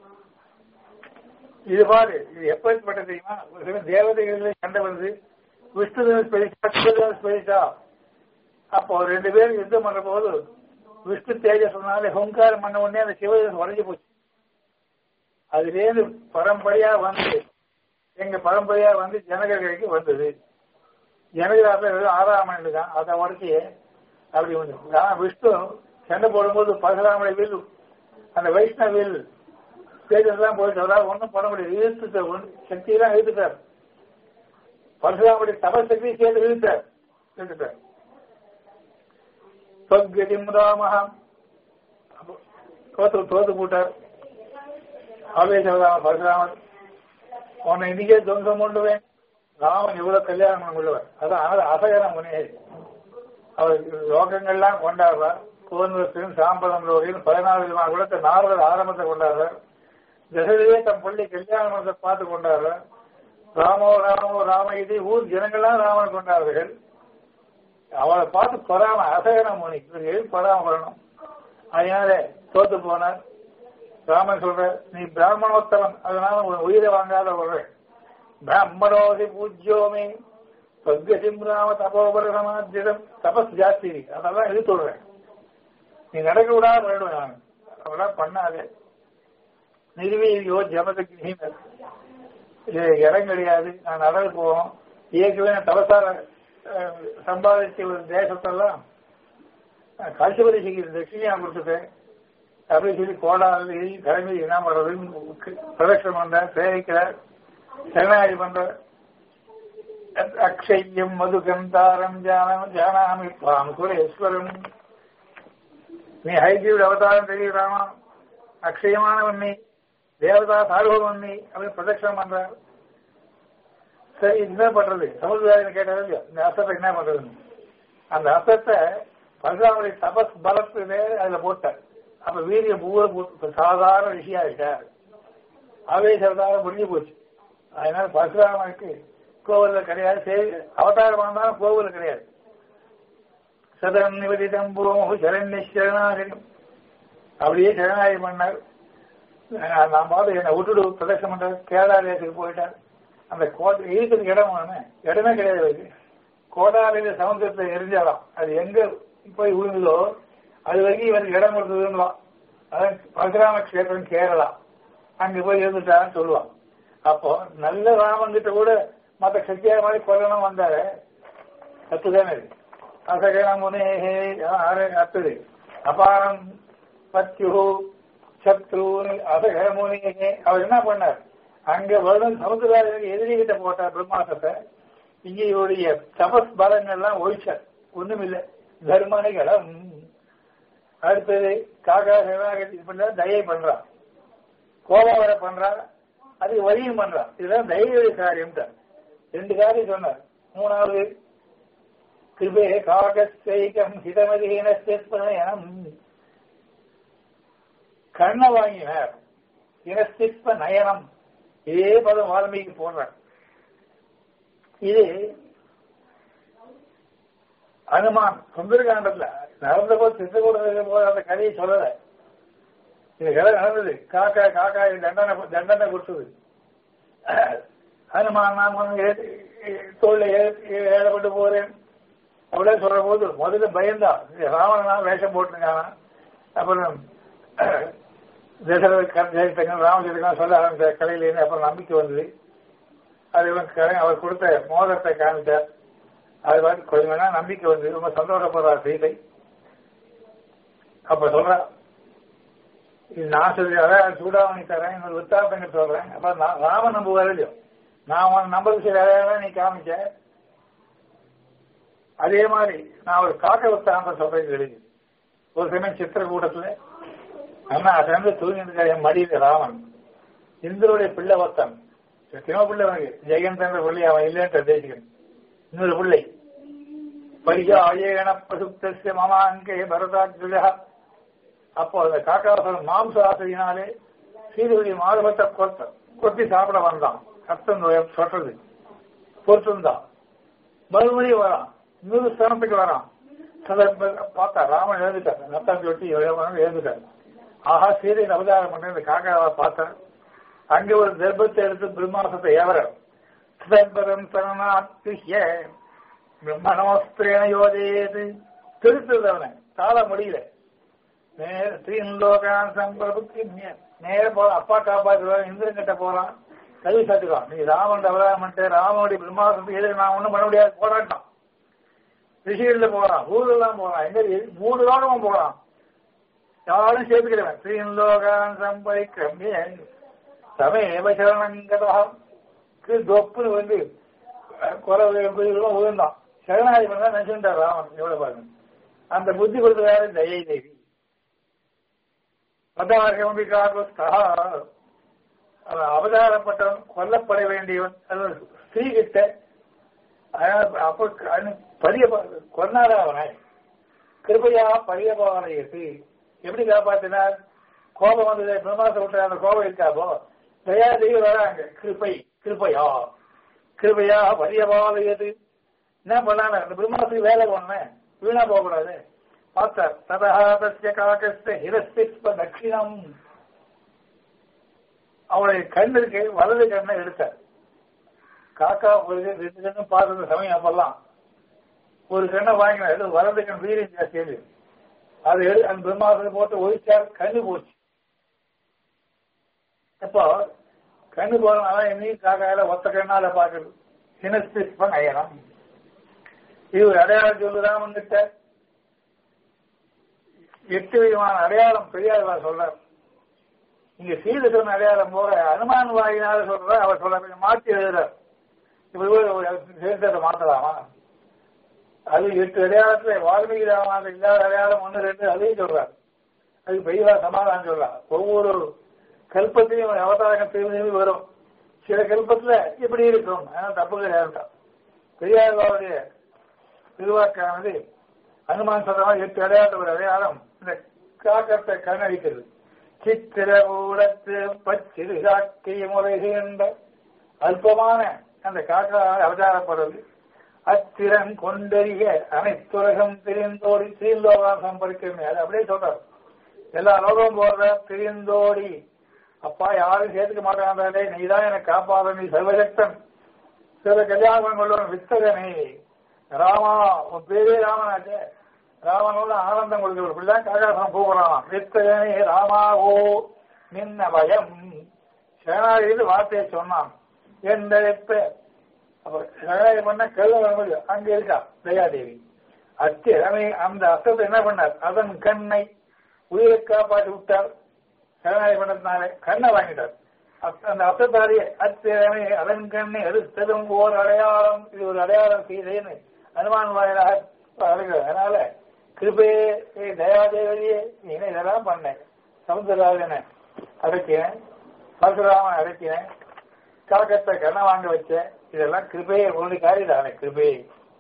இது பாரு இது எப்படிப்பட்ட தெரியுமா ஒரு சில தேவதைகளிலே சண்டை வருது விஷ்ணு தனுஷ் பெரிசா சிவ தனுஷ் பெரிசா அப்போ ரெண்டு பேரும் யுத்தம் பண்ற போது விஷ்ணு தேஜஸ் சொன்னாலே ஹோங்காரம் பண்ண உடனே அந்த சிவதனுஷ் உடஞ்சி போச்சு அதுலேருந்து பரம்பரையா வந்து எங்க பரம்பரையா வந்து ஜனகரைக்கு வந்தது ஜனகராச ஆறாம் ஆண்டு தான் அதை உடச்சி அப்படி வந்து ஆனா விஷ்ணு சண்டை போடும்போது பரசுராமனை வில் அந்த வைஷ்ணவ வில் தேஜஸ் எல்லாம் போயிட்டு அவரால் ஒன்றும் பண்ண முடியாது இழுத்துட்டார் ஒன்று சக்தியெல்லாம் இழுத்துட்டார் பரசுராமுடைய தபசக்தி சேர்ந்து இழுத்தார் இழுத்துட்டார் சொர்க்கதிம் ராமஹம் தோத்து தோத்து போட்டார் ஆவேசவதாம பரசுராமர் உன்னை இன்னைக்கே துவம்சம் கொண்டுவேன் ராமன் இவ்வளவு கல்யாணம் பண்ண முடியவர் அதான் அனத அசகர முனியை அவர் லோகங்கள்லாம் கொண்டாடுறார் கோவந்தத்திலும் சாம்பலம் லோகையும் பதினாலு விதமான குலத்தை நாரதர் ஆரம்பத்தை கொண்டாடுறார் தசரதே தம் பள்ளி கல்யாணம் பண்ணதை பார்த்து கொண்டாடுறார் ராமோ ராமோ ராம இது ஊர் ஜனங்கள்லாம் ராமனை கொண்டாடுறார்கள் அவளை பார்த்து பொறாம அசகன முனி எழுதி பொறாம வரணும் அதனால தோத்து போனார் ராமன் சொல்ற நீ பிராமணோத்தவன் அதனால உன் உயிரை வாங்காத ஒரு பிராமணோதி பூஜ்யோமே சொர்க்கசிம் ராம தபோபர சமாஜிதம் தபஸ் ஜாஸ்தி அதெல்லாம் இது சொல்றேன் நீ நடக்க விடாத போயிடுவேன் நான் அதெல்லாம் பண்ணாதே நிர்வீரியோ ஜமதகிரீனர் இது இடம் கிடையாது நான் நடந்து போவோம் ஏற்கனவே நான் தபசார சம்பாதிச்ச ஒரு தேசத்தெல்லாம் காட்சிபதி செய்கிற தட்சிணியா கொடுத்துட்டேன் அப்படின்னு சொல்லி கோடாது கிளம்பி என்ன பண்றதுன்னு பிரதட்சணம் பண்ற சேவிக்கிறார் சரணாகி பண்ற அக்ஷயம் மது கந்தாரம் ஜானம் ஜானாமி பாம் சுரேஸ்வரம் நீ ஹைஜீவுட அவதாரம் தெரியுறாமா அக்ஷயமானவன் நீ தேவதா சார்வம் நீ அப்படின்னு பிரதட்சணம் பண்றார் சரி என்ன பண்றது சமுதாயம் கேட்டது இல்லையா இந்த அசத்தை என்ன பண்றதுன்னு அந்த அசத்தை பரசுராமுடைய தபஸ் பலத்திலே அதுல போட்டார் அப்ப வீரிய பூர போட்டு சாதாரண விஷயம் ஆயிட்டார் ஆவேசவதாரம் முடிஞ்சு போச்சு அதனால பரசுராமனுக்கு கோவில்ல கிடையாது சரி அவதாரம் வந்தாலும் கோவில்ல கிடையாது சதன் நிவதிதம் பூமோ சரண்ய சரணாகரம் அப்படியே சரணாகி பண்ணார் நான் பாத்து என்னை விட்டுடு பிரதேசம் பண்ற கேதாலயத்துக்கு போயிட்டார் அந்த கோட்டை இருக்கிறதுக்கு இடம் வேணும் இடமே கிடையாது அதுக்கு கோடாலையில சமுத்திரத்தை எரிஞ்சாலாம் அது எங்க போய் விழுந்ததோ அது வரைக்கும் இவருக்கு இடம் கொடுத்ததுன்னு அதான் பரசுராம கஷேத்திரம் கேரளா அங்க போய் இருந்துட்டான்னு சொல்லுவான் அப்போ நல்ல ராமன் கிட்ட கூட மத்த சக்தியா மாதிரி கொல்லணும் வந்தாரு தப்புதானே இது அசகன முனேகே அத்துது அபாரம் பத்யு சத்ரு அசகர முனேகே அவர் என்ன பண்ணார் அங்க வருடம் சமுத்திரத்துக்கு எதிரிகிட்ட போட்டார் பிரம்மாசத்தை இங்க இவருடைய தபஸ் பலங்கள்லாம் ஒழிச்சார் ஒண்ணுமில்லை தர்மனிகளும் அடுத்தது காக்கா சரணாகதி இப்படிலாம் தயை பண்றான் கோபம் வர பண்றா அதுக்கு வழியும் பண்றான் இதுதான் தைரிய காரியம் ரெண்டு காரியம் சொன்னார் மூணாவது கிருபே காகஸ்தைகம் ஹிதமதீனம் கண்ணை வாங்கினார் இனஸ்திப்ப நயனம் இதே பதம் வால்மீகி போடுறார் இது அனுமான் சுந்தரகாண்டத்துல நடந்த போது சித்தக்கூட போது அந்த கதையை சொல்லல இது கதை நடந்தது காக்கா காக்கா தண்டனை தண்டனை கொடுத்தது அனுமான் நான் வந்து தோல்ல ஏழப்பட்டு போறேன் அப்படியே சொல்ற போது முதல்ல பயந்தான் ராவணனா வேஷம் போட்டுருக்கானா அப்புறம் தசரதன் ராமச்சந்திரன் சொல்ல ஆரம்பிச்ச கலையிலேருந்து அப்புறம் நம்பிக்கை வந்தது அது அவர் கொடுத்த மோதத்தை காமிச்சார் அது பார்த்து கொஞ்சம் வேணா நம்பிக்கை வந்து ரொம்ப சந்தோஷப்படுறார் சீதை அப்ப சொல்றா இது நான் சொல்லி அதான் சூடாமணி தரேன் இன்னொரு வித்தாப்பங்க சொல்றேன் அப்ப நான் ராமன் நம்புவார் இல்லையோ நான் உன் நம்பது சரி அதான் நீ காமிச்ச அதே மாதிரி நான் ஒரு காக்க வித்தாந்த சொல்றேன் எழுதி ஒரு சமயம் சித்திரக்கூட்டத்துல அண்ணா சேர்ந்து தூங்கிட்டு என் மடியில் ராமன் இந்திரனுடைய பிள்ளை ஒத்தன் எத்தனையோ பிள்ளை அவனுக்கு ஜெயகந்தன் பிள்ளை அவன் இல்லைன்ற தேசிகன் இன்னொரு பிள்ளை பரியாயேன பசுப்தஸ்ய மமாங்கே பரதாத்விழா அப்போ அந்த காக்காசுரன் மாம்ச ஆசையினாலே சீதையுடைய மாதவத்தை கொத்த கொத்தி சாப்பிட வந்தான் ரத்தம் சொட்டது பொறுத்திருந்தான் மறுபடியும் வரான் இன்னொரு ஸ்தானத்துக்கு வரான் பார்த்தா ராமன் எழுந்துட்டார் ரத்தம் சொட்டி எழுந்துட்டார் ஆஹா சீதையின் அவதாரம் பண்ண இந்த காக்காவை பார்த்தார் அங்கே ஒரு கர்ப்பத்தை எடுத்து பிரம்மாசத்தை ஏவர சிதம்பரம் சரணாத்திய பிரம்மணோஸ்திரேன யோதேது திருத்தது அவனை தாழ முடியல நேர ஸ்ரீலோகான் சம்பரபுக்கு நேர போற அப்பா காப்பாற்றுவான் இந்திரன் கிட்ட போறான் கல்வி சாட்டுவான் நீ ராமன் அவதாரம் பண்ணிட்டு ராமனுடைய பிரம்மாசத்தை எதிர நான் ஒண்ணும் பண்ண முடியாது போராட்டம் ரிஷிகள்ல போறான் ஊரெல்லாம் போறான் எங்க மூணு லோகமும் போறான் யாரும் சேர்த்துக்கிறவன் ஸ்ரீலோகான் சம்பரிக்கிரமிய சமயம சரணங்கதம் தொப்புன்னு வந்து குறை உயர்ந்தான் சரணாதி பண்ணா நினைச்சுட்டார் ராமன் எவ்வளவு பாருங்க அந்த புத்தி கொடுத்ததாரு தயை தேவி பதார்கம்பிகாஸ்தா அவன் அவதாரப்பட்டவன் கொல்லப்பட வேண்டியவன் அது ஸ்ரீ கிட்ட அப்ப பரிய கொன்னாரா அவனை கிருபையா பரியபாவனையது எப்படி காப்பாத்தினார் கோபம் வந்தது பிரம்மாசம் விட்டு அந்த கோபம் இருக்காப்போ தயாதேவி வராங்க கிருப்பை கிருப்பையா கிருபையா பரியபாவனையது என்ன பண்ணாங்க அந்த பிரம்மாசுக்கு வேலை பண்ணேன் வீணா போகக்கூடாது பார்த்தார் ததா தஸ்ய காகஸ்த ஹிரஸ்திஸ்ப தட்சிணம் அவளுடைய கண்ணுக்கு வலது கண்ணை எடுத்தார் காக்கா ஒரு ரெண்டு கண்ணும் பார்த்த சமயம் அப்பெல்லாம் ஒரு கண்ணை வாங்கினா எது வலது கண் வீரியம் ஜாஸ்தி அது எடு அந்த பிரம்மாசத்தை போட்டு ஒழிச்சார் கண்ணு போச்சு அப்போ கண்ணு போறனால என்னையும் காக்காயில ஒத்த கண்ணால பாக்குறது ஹினஸ்திஸ்பன் அயனம் இது ஒரு அடையாளம் சொல்லுதான் வந்துட்ட எட்டு விதமான அடையாளம் பெரியார் சொல்றார் இங்க சீத சொன்ன அடையாளம் போற அனுமான் வாயினால சொல்ற அவர் சொல்ற கொஞ்சம் மாற்றி எழுதுறார் இப்படி சேர்த்ததை மாத்தலாமா அது எட்டு அடையாளத்துல வால்மீகி ராமாயணம் இல்லாத அடையாளம் ஒன்று ரெண்டு அதையும் சொல்றார் அது பெரியவா சமாதானம் சொல்றார் ஒவ்வொரு கல்பத்திலையும் அவதாரம் திரும்பி வரும் சில கல்பத்துல இப்படி இருக்கும் அதனால தப்பு கிடையாது பெரியார்களுடைய திருவாக்கானது அனுமான் சொல்ற எட்டு அடையாளம் ஒரு அடையாளம் இந்த காக்கத்தை கண்ணடிக்கிறது சித்திர ஊடத்து பச்சிறு காக்கிய முறைகின்ற அல்பமான அந்த காக்கா அவதாரப்படுறது அத்திறன் கொண்டறிய அனைத்துலகம் தெரிந்தோடி ஸ்ரீலோகம் சம்பரிக்கமே அது அப்படியே சொல்றாரு எல்லா லோகம் போடுற தெரிந்தோடி அப்பா யாரும் சேர்த்துக்க மாட்டாங்களே நீதான் எனக்கு காப்பாத நீ சர்வசக்தன் சில கல்யாணம் கொள்ளும் வித்தகனே ராமா உன் பேரே ராமனாச்சே ராமனோட ஆனந்தம் கொடுக்கிற பிள்ளை காகாசனம் கூப்பிடலாம் வித்தகனே ராமா ஓ நின்ன பயம் சேனாதிபதி வார்த்தையை சொன்னான் எந்த அப்ப சரணாகி பண்ண கருத வரும்போது அங்க இருக்கா தயாதேவி அத்திரமே அந்த அர்த்தத்தை என்ன பண்ணார் அதன் கண்ணை உயிரை காப்பாற்றி விட்டார் சரணாகி பண்ணதுனால கண்ணை வாங்கிட்டார் அந்த அர்த்தத்தாரியே அத்திரமே அதன் கண்ணை எடுத்ததும் ஓர் அடையாளம் இது ஒரு அடையாளம் செய்தேன்னு அனுமான் வாயிலாக அதனால கிருபையே தயாதேவியே நீ இதெல்லாம் பண்ணேன் சமுத்திரராஜனை அடக்கினேன் பரசுராமன் அடக்கினேன் காக்கத்தை கண்ணை வாங்க வச்ச இதெல்லாம் கிருபையை உன்னுடைய காரியம் தானே கிருபை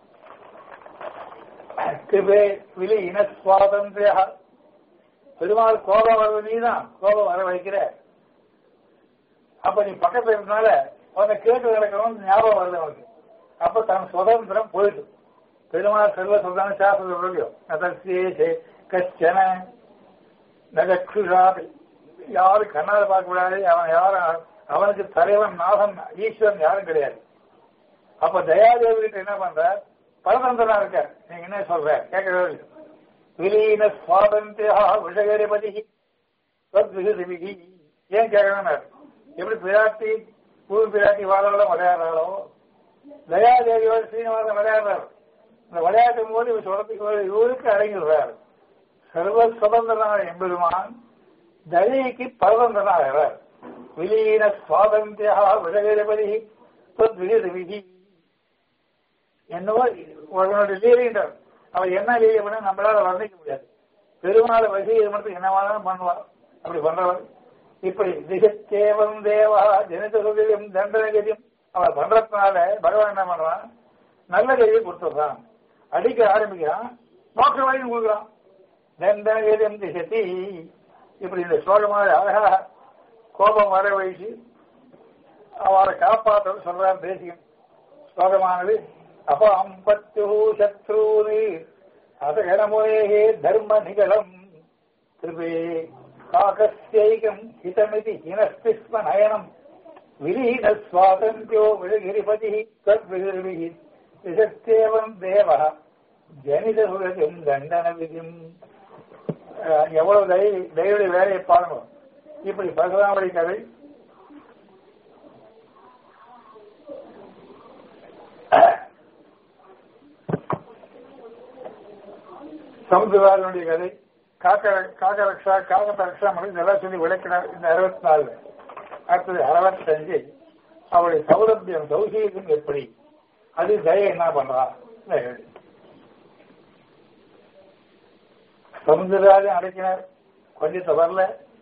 கிருபை விழி இன சுவாதந்திர பெருமாள் கோபம் வர நீதான் கோபம் வர வைக்கிற அப்ப நீ பக்கத்துல இருந்தனால உன்னை கேட்டு கிடக்கணும் ஞாபகம் வருது உனக்கு அப்ப தன் சுதந்திரம் போயிட்டு பெருமாள் செல்வ சுதான சாஸ்திரம் சொல்லியோ நதர்சியே கச்சன நகக்ஷுஷாது யாரு கண்ணால பார்க்க கூடாது அவன் யாரும் அவனுக்கு தலைவன் நாதன் ஈஸ்வரன் யாரும் கிடையாது அப்ப தயாதேவி கிட்ட என்ன பண்ற பரதந்திரனா இருக்க நீங்க என்ன சொல்ற கேட்கவே இல்லை விலீன சுவாதந்தியா விஷகரிபதி விகிதி ஏன் கேட்கணும் எப்படி பிராட்டி பூ பிராட்டி வாழோட விளையாடுறாளோ தயாதேவியோட சீனிவாசன் விளையாடுறாரு இந்த விளையாட்டும் போது இவர் சொல்றதுக்கு இவருக்கு அடங்கிடுறாரு சர்வ சுதந்திரனான எம்பெருமான் தயைக்கு பரதந்திரனாகிறார் விலீன சுவாதந்தியா விடகிரபதி விதி என்னவோ உங்களுடைய லீலைன்றார் அவர் என்ன லீலை பண்ண நம்மளால வர்ணிக்க முடியாது பெருமாளை வசீகரணத்துக்கு என்னவானாலும் பண்ணுவார் அப்படி பண்றவர் இப்படி திகத்தேவம் தேவா ஜனிதகுதியும் தண்டனகதியும் அவர் பண்றதுனால பகவான் என்ன பண்றான் நல்ல கதியை கொடுத்துடுறான் அடிக்க ஆரம்பிக்கிறான் மோட்ச வழியும் கொடுக்குறான் தண்டனகதியம் திசதி இப்படி இந்த சோழமாக அழகா கோபம் வர வைத்து அவரை காப்பாற்ற சொல்றார் தேசியம் ஸ்லோகமானது அபாம் பத்து சத்ரூனி அத இடமுறையே தர்ம நிகழம் கிருபே காகஸ்யைகம் ஹிதமிதி ஹினஸ்திஸ்ம நயனம் விலீன சுவாதந்தியோ விழுகிரிபதி தத்விகிருபிகி விசத்தேவம் தேவ ஜனித சுகதிம் தண்டன விதிம் எவ்வளவு தய தயவுடைய வேலையை பாருங்க இப்படி பரசுராமடி கதை சமுதிரனுடைய கதை காக்க காக்க ரக்ஷா காகத்த ரக்ஷா மணி இதெல்லாம் சொல்லி விளக்கினார் இந்த அறுபத்தி நாலு அடுத்தது அறுபத்தஞ்சு அவருடைய சௌலபியம் சௌசீகம் எப்படி அது தய என்ன பண்றா சமுதிரராஜன் அடைக்கினார் கொஞ்சத்தை வரல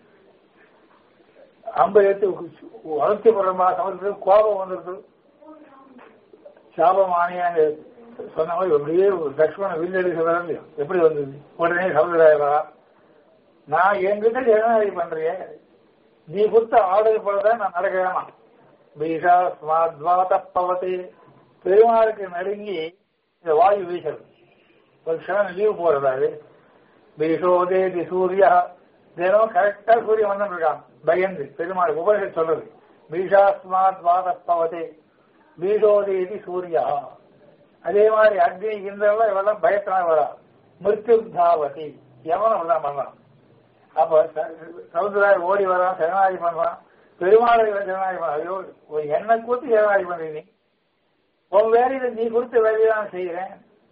அம்பை எடுத்து வளர்ச்சி புறமா சமுதிரத்துக்கு கோபம் வந்துருக்கு சாபம் ஆணையாங்க சொன்ன மாதிரி அப்படியே லக்ஷ்மண வில்லடி சொல்றாங்க எப்படி வந்தது உடனே சமுதிராயரா நான் என்கிட்ட ஜனநாயகி பண்றேன் நீ கொடுத்த ஆர்டர் போலதான் நான் நடக்க வேணாம் பீஷா ஸ்மாத்வாத பவதி பெருமாளுக்கு நடுங்கி இந்த வாயு வீசல் ஒரு க்ஷணம் லீவ் போறதாரு பீஷோதேதி சூர்யா தினம் கரெக்டா சூரியன் வந்து இருக்கான் பயந்து பெருமாள் உபனிஷத் சொல்றது பீஷாஸ்மாத் வாத பவதே பீஷோதேதி சூர்யா அதே மாதிரி அக்னி இந்திரெல்லாம் இவெல்லாம் பயத்தினால வரா மிருத்யு தாவதி எவனும் எல்லாம் பண்ணலாம் அப்ப சமுதிராய் ஓடி வரான் சரணாகி பண்றான் பெருமாளை சரணாகி பண்ண ஐயோ என்ன கூத்து சரணாகி பண்றீ நீ உன் வேலையில நீ கொடுத்த வேலையை நான் செய்யறேன்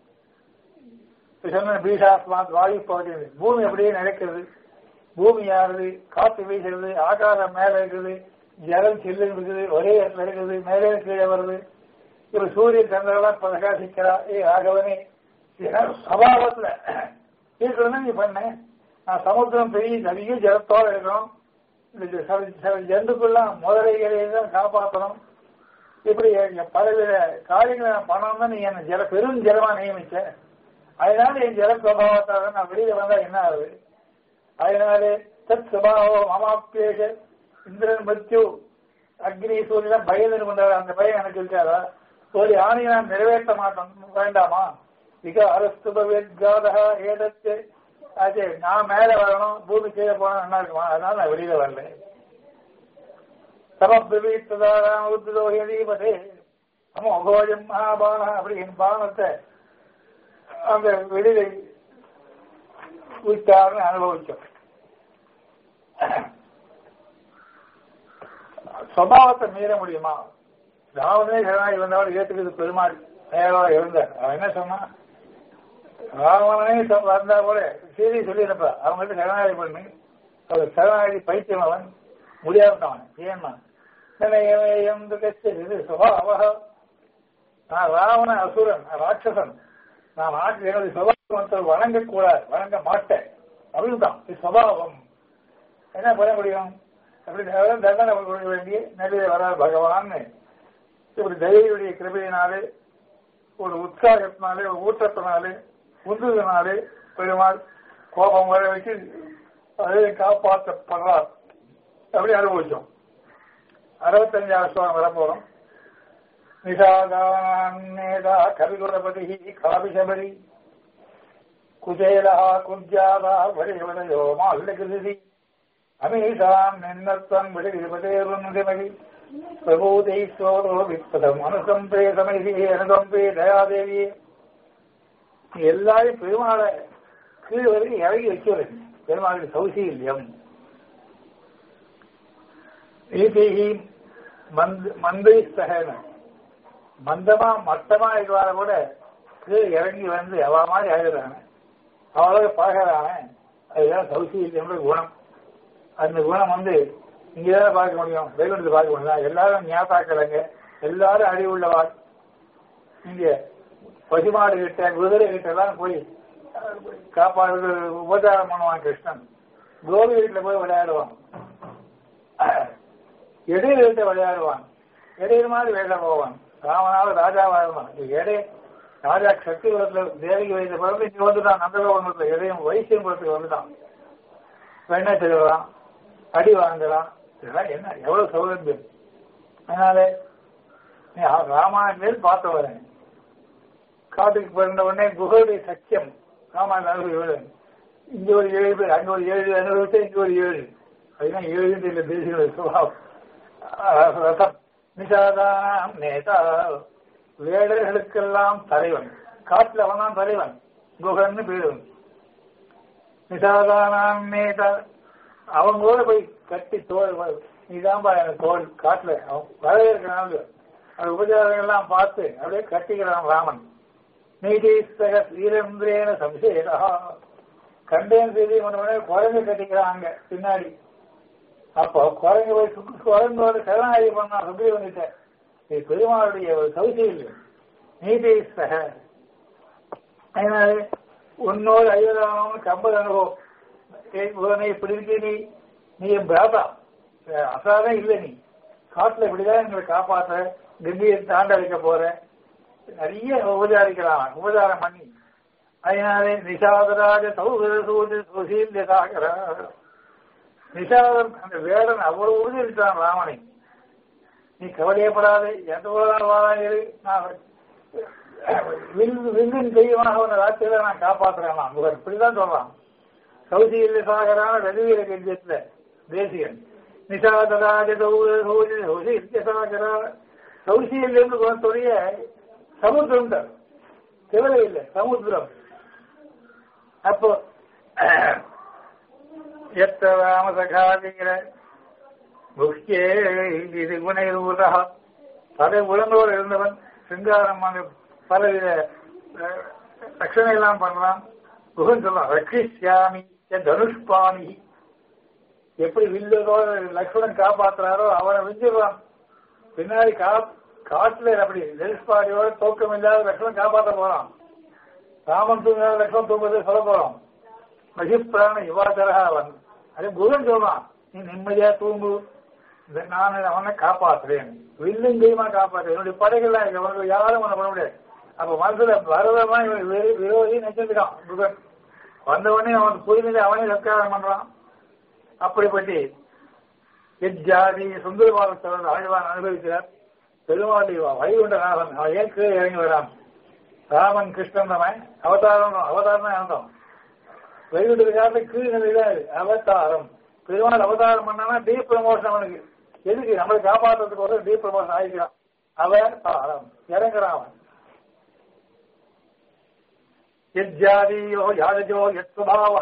சொன்ன பீஷாஸ்மாத் வாயு பகுதி பூமி அப்படியே நடக்கிறது பூமி யாருது காத்து வீசுறது ஆகாரம் மேல இருக்குது ஜலம் செல்லு இருக்குது ஒரே இடத்துல இருக்குது மேலே கீழே வருது இப்ப சூரிய சந்திரெல்லாம் பிரகாசிக்கிறா ஏ ஆகவனே சபாவத்துல இருக்கணும் நீ பண்ண நான் சமுத்திரம் பெரிய நிறைய ஜலத்தோட இருக்கணும் இந்த ஜந்துக்கெல்லாம் முதலைகளையும் தான் காப்பாற்றணும் இப்படி பலவித காரியங்களை நான் பண்ணணும்னு நீ என்ன ஜல பெரும் ஜலமா நியமிச்ச அதனால என் ஜல சுபாவத்தால நான் வெளியில வந்தா என்ன ஆகுது அதனால தத் சுபாவம் மமாப்பேஷ இந்திரன் மத்தியு அக்னி சூரியன் பயந்து கொண்டாரு அந்த பயம் எனக்கு இருக்காதா ஒரு ஆணையை நான் நிறைவேற்ற மாட்டோம் வேண்டாமா மிக அரஸ்துபவேத்காதா ஏதத்து அது நான் மேல வரணும் பூமி கீழே போனா நல்லா இருக்குமா அதனால நான் வெளியில வரல சமபிரவீத்ததாராம் உத்ததோகதீபதே நம்ம அகோஜம் மகாபான அப்படி என் பானத்தை அந்த வெளியில விட்டார்னு அனுபவிச்சோம் சுவாவத்தை மீற முடியுமா ராவணே சரணாகி வந்தவர் ஏற்றுக்கிறது பெருமாள் நேராக இருந்தார் அவன் என்ன சொன்னான் ராவணனே வந்தா கூட சீரி சொல்லியிருப்ப அவங்ககிட்ட சரணாகி பண்ணி அவர் சரணாகி பைத்தியம் அவன் முடியாதவன் ஏன்னா இது சுபாவ நான் ராவண அசுரன் ராட்சசன் நான் ஆட்சி எனது சுபாவம் வணங்கக்கூடாது வணங்க மாட்டேன் அப்படின்னு தான் இது சுபாவம் என்ன பண்ண முடியும் அப்படி நேரம் தண்டனை கொடுக்க வேண்டிய நிலையில வராது பகவான்னு இப்படி தெய்வனுடைய கிருபையினாலே ஒரு உற்சாகத்தினாலே ஒரு ஊட்டத்தினாலே உந்துதனாலே பெருமாள் கோபம் வர வச்சு அதை காப்பாற்றப்படுறார் அப்படி அனுபவிச்சோம் அறுபத்தஞ்சாவது ஸ்லோகம் வரப்போறோம் நிஷாதானேதா கவிகுலபதி காபிசபரி குஜேலா குஜாதா வடிவடையோ மால்லகிருதி அமீஷாம் நின்னத்தம் விடுவிபதேருந்திமதி பிரபூதை சோதோ விப்பதம் அனுசம்பே சமைதி அனுசம்பே தயாதேவியே நீ எல்லாரும் பெருமாளை கீழ் வரைக்கும் இறங்கி வைக்கிறது பெருமாளுக்கு சௌசீல்யம் ஈதிஹி மந்த் மந்தை சகன மந்தமா மட்டமா இருக்கிறார கூட கீழே இறங்கி வந்து அவ மாதிரி ஆகிறாங்க அவளோட பழகிறாங்க அதுதான் சௌசீல்யம்ன்ற குணம் அந்த குணம் வந்து இங்கதான் பார்க்க முடியும் வெகுண்டத்தில் பார்க்க முடியும் எல்லாரும் ஞாபகாக்கலைங்க எல்லாரும் அறிவுள்ளவாள் இங்க பசுமாடு கிட்ட குதிரை கிட்ட எல்லாம் போய் காப்பாடு உபச்சாரம் பண்ணுவான் கிருஷ்ணன் கோபி வீட்டுல போய் விளையாடுவான் இடையில கிட்ட விளையாடுவான் இடையில மாதிரி வேலை போவான் ராமனால ராஜாவா இருந்தான் இடை ராஜா சக்திபுரத்துல தேவிக்கு வைத்த பிறகு இங்க வந்துட்டான் நந்தகோபுரத்துல இடையும் வைசியபுரத்துக்கு வந்துட்டான் வெண்ணெய் திருவான் அடி வாங்குறான் இதெல்லாம் என்ன எவ்வளவு சௌலபியம் அதனால நீ ராமாயணத்தில் பார்த்து வரேன் காட்டுக்கு பிறந்த உடனே குகையுடைய சத்தியம் ராமாயணம் அனுபவி இங்க ஒரு ஏழு பேர் அங்க ஒரு ஏழு அனுபவிச்சா இங்க ஒரு ஏழு அதுதான் ஏழு இல்லை தேசிய சுபாவம் ரசம் நிஷாதானம் நேதா வேடர்களுக்கெல்லாம் தலைவன் காட்டுல அவன் தலைவன் குகன்னு பேருவன் நிஷாதானம் நேதா அவங்களோட போய் கட்டி தோல் நீதான்பா எனக்கு தோல் காட்டுல அவன் வரவேற்கிறாங்க அது உபச்சாரங்கள்லாம் பார்த்து அப்படியே கட்டிக்கிறான் ராமன் நீதீஸ்தக வீரேந்திரேன சம்சேதா கண்டேன் செய்தி ஒன்று குரங்கு கட்டிக்கிறாங்க பின்னாடி அப்போ குரங்கு போய் குரங்கோட சரணாகி பண்ணா சுக்ரீவன்கிட்ட இது பெருமாளுடைய ஒரு சௌசீல்யம் நீதீஸ்தக அதனால உன்னோடு ஐவதாம் கம்பது அனுபவம் உடனே இப்படி இருக்கு நீ நீ என் பிராதா அசாதான் இல்லை நீ காட்டுல இப்படிதான் எங்களை காப்பாற்ற கம்பீர தாண்ட வைக்க போற நிறைய உபச்சாரிக்கலாம் உபச்சாரம் பண்ணி அதனாலே நிஷாதராஜ சௌகர சூது சுசீல்யதாகிற நிஷாதன் அந்த வேடன் அவ்வளவு உறுதிட்டான் ராமனை நீ கவலையப்படாதே எந்த வாராயிரு நான் வில்லு வில்லின் தெய்வமாக உன்னை ராத்திரியில நான் காப்பாத்துறேன் அவர் இப்படிதான் சொல்றான் சௌசியில் சாகரான ரகுவீர கெஞ்சத்துல தேசியன் நிஷாதராஜ சௌசியசாகரா சௌசியில் இருந்து குணத்துடைய சமுத்திரம் தான் தேவை இல்லை சமுத்திரம் அப்போ எத்த ராமசகாதிங்கிற முக்கிய இது குணூதா பல குணங்களோடு இருந்தவன் சிங்காரம் பலவித ரட்சணை எல்லாம் பண்றான் குகன் சொல்றான் ரட்சிஷ்யாமி தனுஷ்பாணி எப்படி வில்லதோட லக்ஷ்மணன் காப்பாத்துறாரோ அவனை விஞ்சிடுறான் பின்னாடி கா காட்டுல அப்படி தனுஷ்பாணியோட தோக்கம் இல்லாத லக்ஷ்மணன் காப்பாற்ற போறான் ராமன் தூங்காத லக்ஷ்மணன் தூங்குறது சொல்ல போறோம் மகிப்பிராண யுவாச்சரா அவன் அது குகன் சொல்றான் நீ நிம்மதியா தூங்கு நான் அவனை காப்பாத்துறேன் வில்லும் கைமா காப்பாற்றுறேன் என்னுடைய படைகள்லாம் இருக்கு அவனுக்கு யாரும் பண்ண முடியாது அப்ப மனசுல வரதமா இவன் விரோதி நினைச்சிருக்கான் புகன் வந்த உடனே அவனுக்கு புரிஞ்சது அவனே சத்காரம் பண்றான் அப்படிப்பட்டு எஜாதி சுந்தரபாலத்தவன் ஆழ்வான் அனுபவிக்கிறார் பெருமாளி வைகுண்டநாதன் அவன் ஏன் கீழே இறங்கி வரான் ராமன் கிருஷ்ணன் அவன் அவதாரம் அவதாரம் தான் இருந்தோம் வைகுண்டத்துக்காக கீழ் நிலையில அவதாரம் பெருமாள் அவதாரம் பண்ணா டீ ப்ரமோஷன் அவனுக்கு எதுக்கு நம்மளை காப்பாற்றுறதுக்கு ஒரு டீ ப்ரமோஷன் ஆகிக்கிறான் அவதாரம் இறங்குறான் அவன் எஜாதியோ யாதஜோ எத் சுபாவ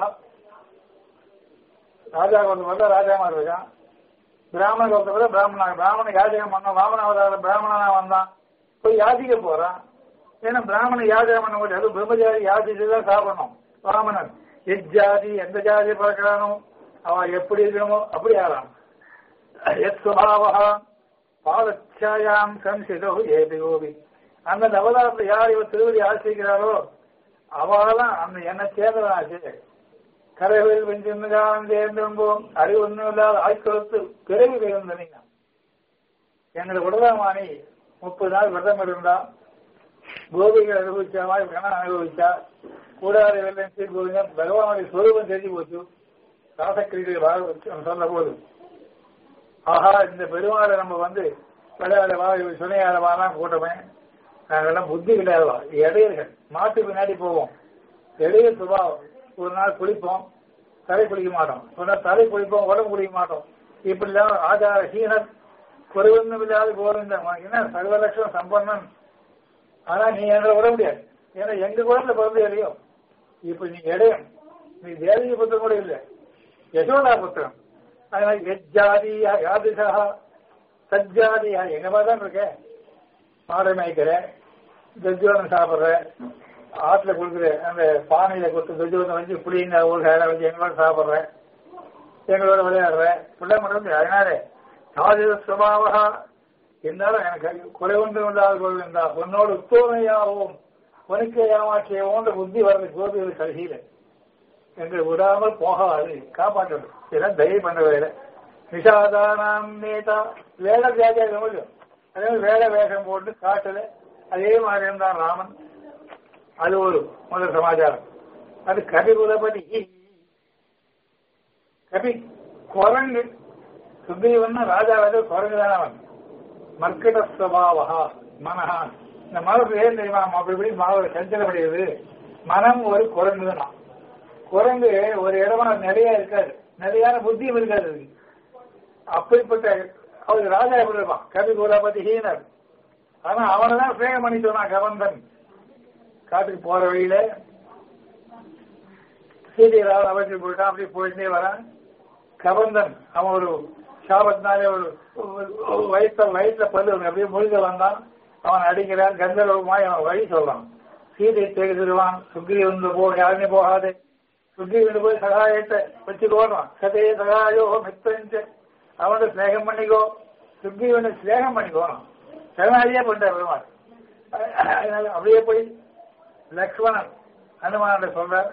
ராஜா கொஞ்சம் வந்தா ராஜா மாதிரி இருக்கான் பிராமண கோலத்தை பிராமணா பிராமண யாஜகம் பண்ண வாமன அவதார பிராமணனா வந்தான் போய் யாதிக்க போறான் ஏன்னா பிராமண யாஜகம் பண்ண முடியாது அது பிரம்மஜாதி யாதிச்சுதான் சாப்பிடணும் வாமனன் எஜாதி எந்த ஜாதி பிறக்கிறானோ அவன் எப்படி இருக்கணுமோ அப்படி ஆறான் எத் சுபாவா பாதச்சாயாம் கம்சிதோ ஏபி கோபி அந்த அவதாரத்தை யார் இவர் திருவடி ஆசிரிக்கிறாரோ அவெல்லாம் அந்த என்ன சேர்ந்தவனாச்சு கரைவில் வெஞ்சிருந்தான் சேர்ந்தோம் அறிவு ஒன்றுமில்லாத ஆய்க்குளத்து பிறகு பிறந்தனீங்க எங்களை விடலாமானி முப்பது நாள் விரதம் இருந்தா கோபிகள் அனுபவிச்சா மாதிரி கணம் அனுபவிச்சா கூடாத வெள்ளம் சீர்கோவிங்க பகவானுடைய சொரூபம் தெரிஞ்சு போச்சு ராசக்கிரிகள் சொன்ன போது ஆஹா இந்த பெருமாளை நம்ம வந்து விளையாட வா சுனையாட வாலாம் கூட்டமே நாங்கெல்லாம் புத்தி கிடையாதுவா இடையர்கள் மாட்டு பின்னாடி போவோம் இடைய சுபாவம் ஒரு நாள் குளிப்போம் தலை குளிக்க மாட்டோம் ஒரு நாள் தலை குளிப்போம் உடம்பு குளிக்க மாட்டோம் இப்படிலாம் ஆச்சார ஹீனர் குறைவொன்றும் இல்லாத கோவிந்த என்ன சர்வலட்சம் சம்பன்னன் ஆனா நீ எங்களை விட முடியாது ஏன்னா எங்க குழந்தை பிறந்தே இல்லையோ இப்ப நீ இடையம் நீ தேவிய புத்திரம் கூட இல்லை யசோதா புத்திரம் அதனால எஜ்ஜாதியா யாதிசா சஜ்ஜாதியா எங்க மாதிரி தான் இருக்க மாடை மேய்க்கிற தஜ்ஜோனம் சாப்பிடுற ஆற்றுல கொடுக்குற அந்த பானையில கொடுத்து தஜ்ஜோனம் வச்சு புளிங்க ஒரு சேலை வச்சு எங்களோட சாப்பிடுற எங்களோட விளையாடுற பிள்ளை மட்டும் அதனால சாதித சுபாவகா இருந்தாலும் எனக்கு குறை ஒன்று இல்லாத குறை இருந்தா உன்னோடு உத்தோமையாகவும் உனக்கு ஏமாற்றியவோன்ற புத்தி வர்றது கோபிகள் கடைசியில என்று விடாமல் போகாது காப்பாற்றணும் இதெல்லாம் தைரியம் பண்ண வேலை நிஷாதானாம் நேதா வேலை வியாதியாக முடியும் அதே வேலை வேஷம் போட்டு காட்டுல அதே மாதிரி இருந்தான் ராமன் அது ஒரு முதல் சமாச்சாரம் அது கவி குலபதி கவி குரங்கு சுக்ரீவன் ராஜாவது குரங்கு தானே அவன் மர்க்கட சுவாவகா மனஹா இந்த மனசு ஏன் தெரியுமா அப்படி இப்படி மாவு சஞ்சலப்படுகிறது மனம் ஒரு குரங்கு தான் குரங்கு ஒரு இடமா நிறைய இருக்காது நிறையான புத்தியும் இருக்காது அதுக்கு. அப்படிப்பட்ட அவருக்கு ராஜா எப்படி இருப்பான் கவி குலபதி ஹீனர் ஆனா அவனை தான் பிரேகம் பண்ணி சொன்னான் கவந்தன் காட்டுக்கு போற வழியில சீதையரால் அவற்றி போயிட்டான் அப்படி போயிட்டே வரான் கவந்தன் அவன் ஒரு சாபத்தினாலே ஒரு ஒரு வயிற்ற வயிற்றுல பல்லு வந்து அப்படியே முழுக வந்தான் அவன் அடிக்கிறான் கந்தர்வமாய் அவன் வழி சொல்றான் சீதை தேடிடுவான் சுக்ரீவன் போ யாருமே போகாது சுக்ரீவன் போய் சகாயத்தை வச்சுக்கோறான் சதே சகாயோ மித்தஞ்ச அவனை ஸ்நேகம் பண்ணிக்கோ சுக்ரீவனை ஸ்நேகம் பண்ணிக்கோணும் சரணாதியா பண்ற பெருமாள் அதனால அப்படியே போய் லக்ஷ்மணன் ஹனுமான சொல்ற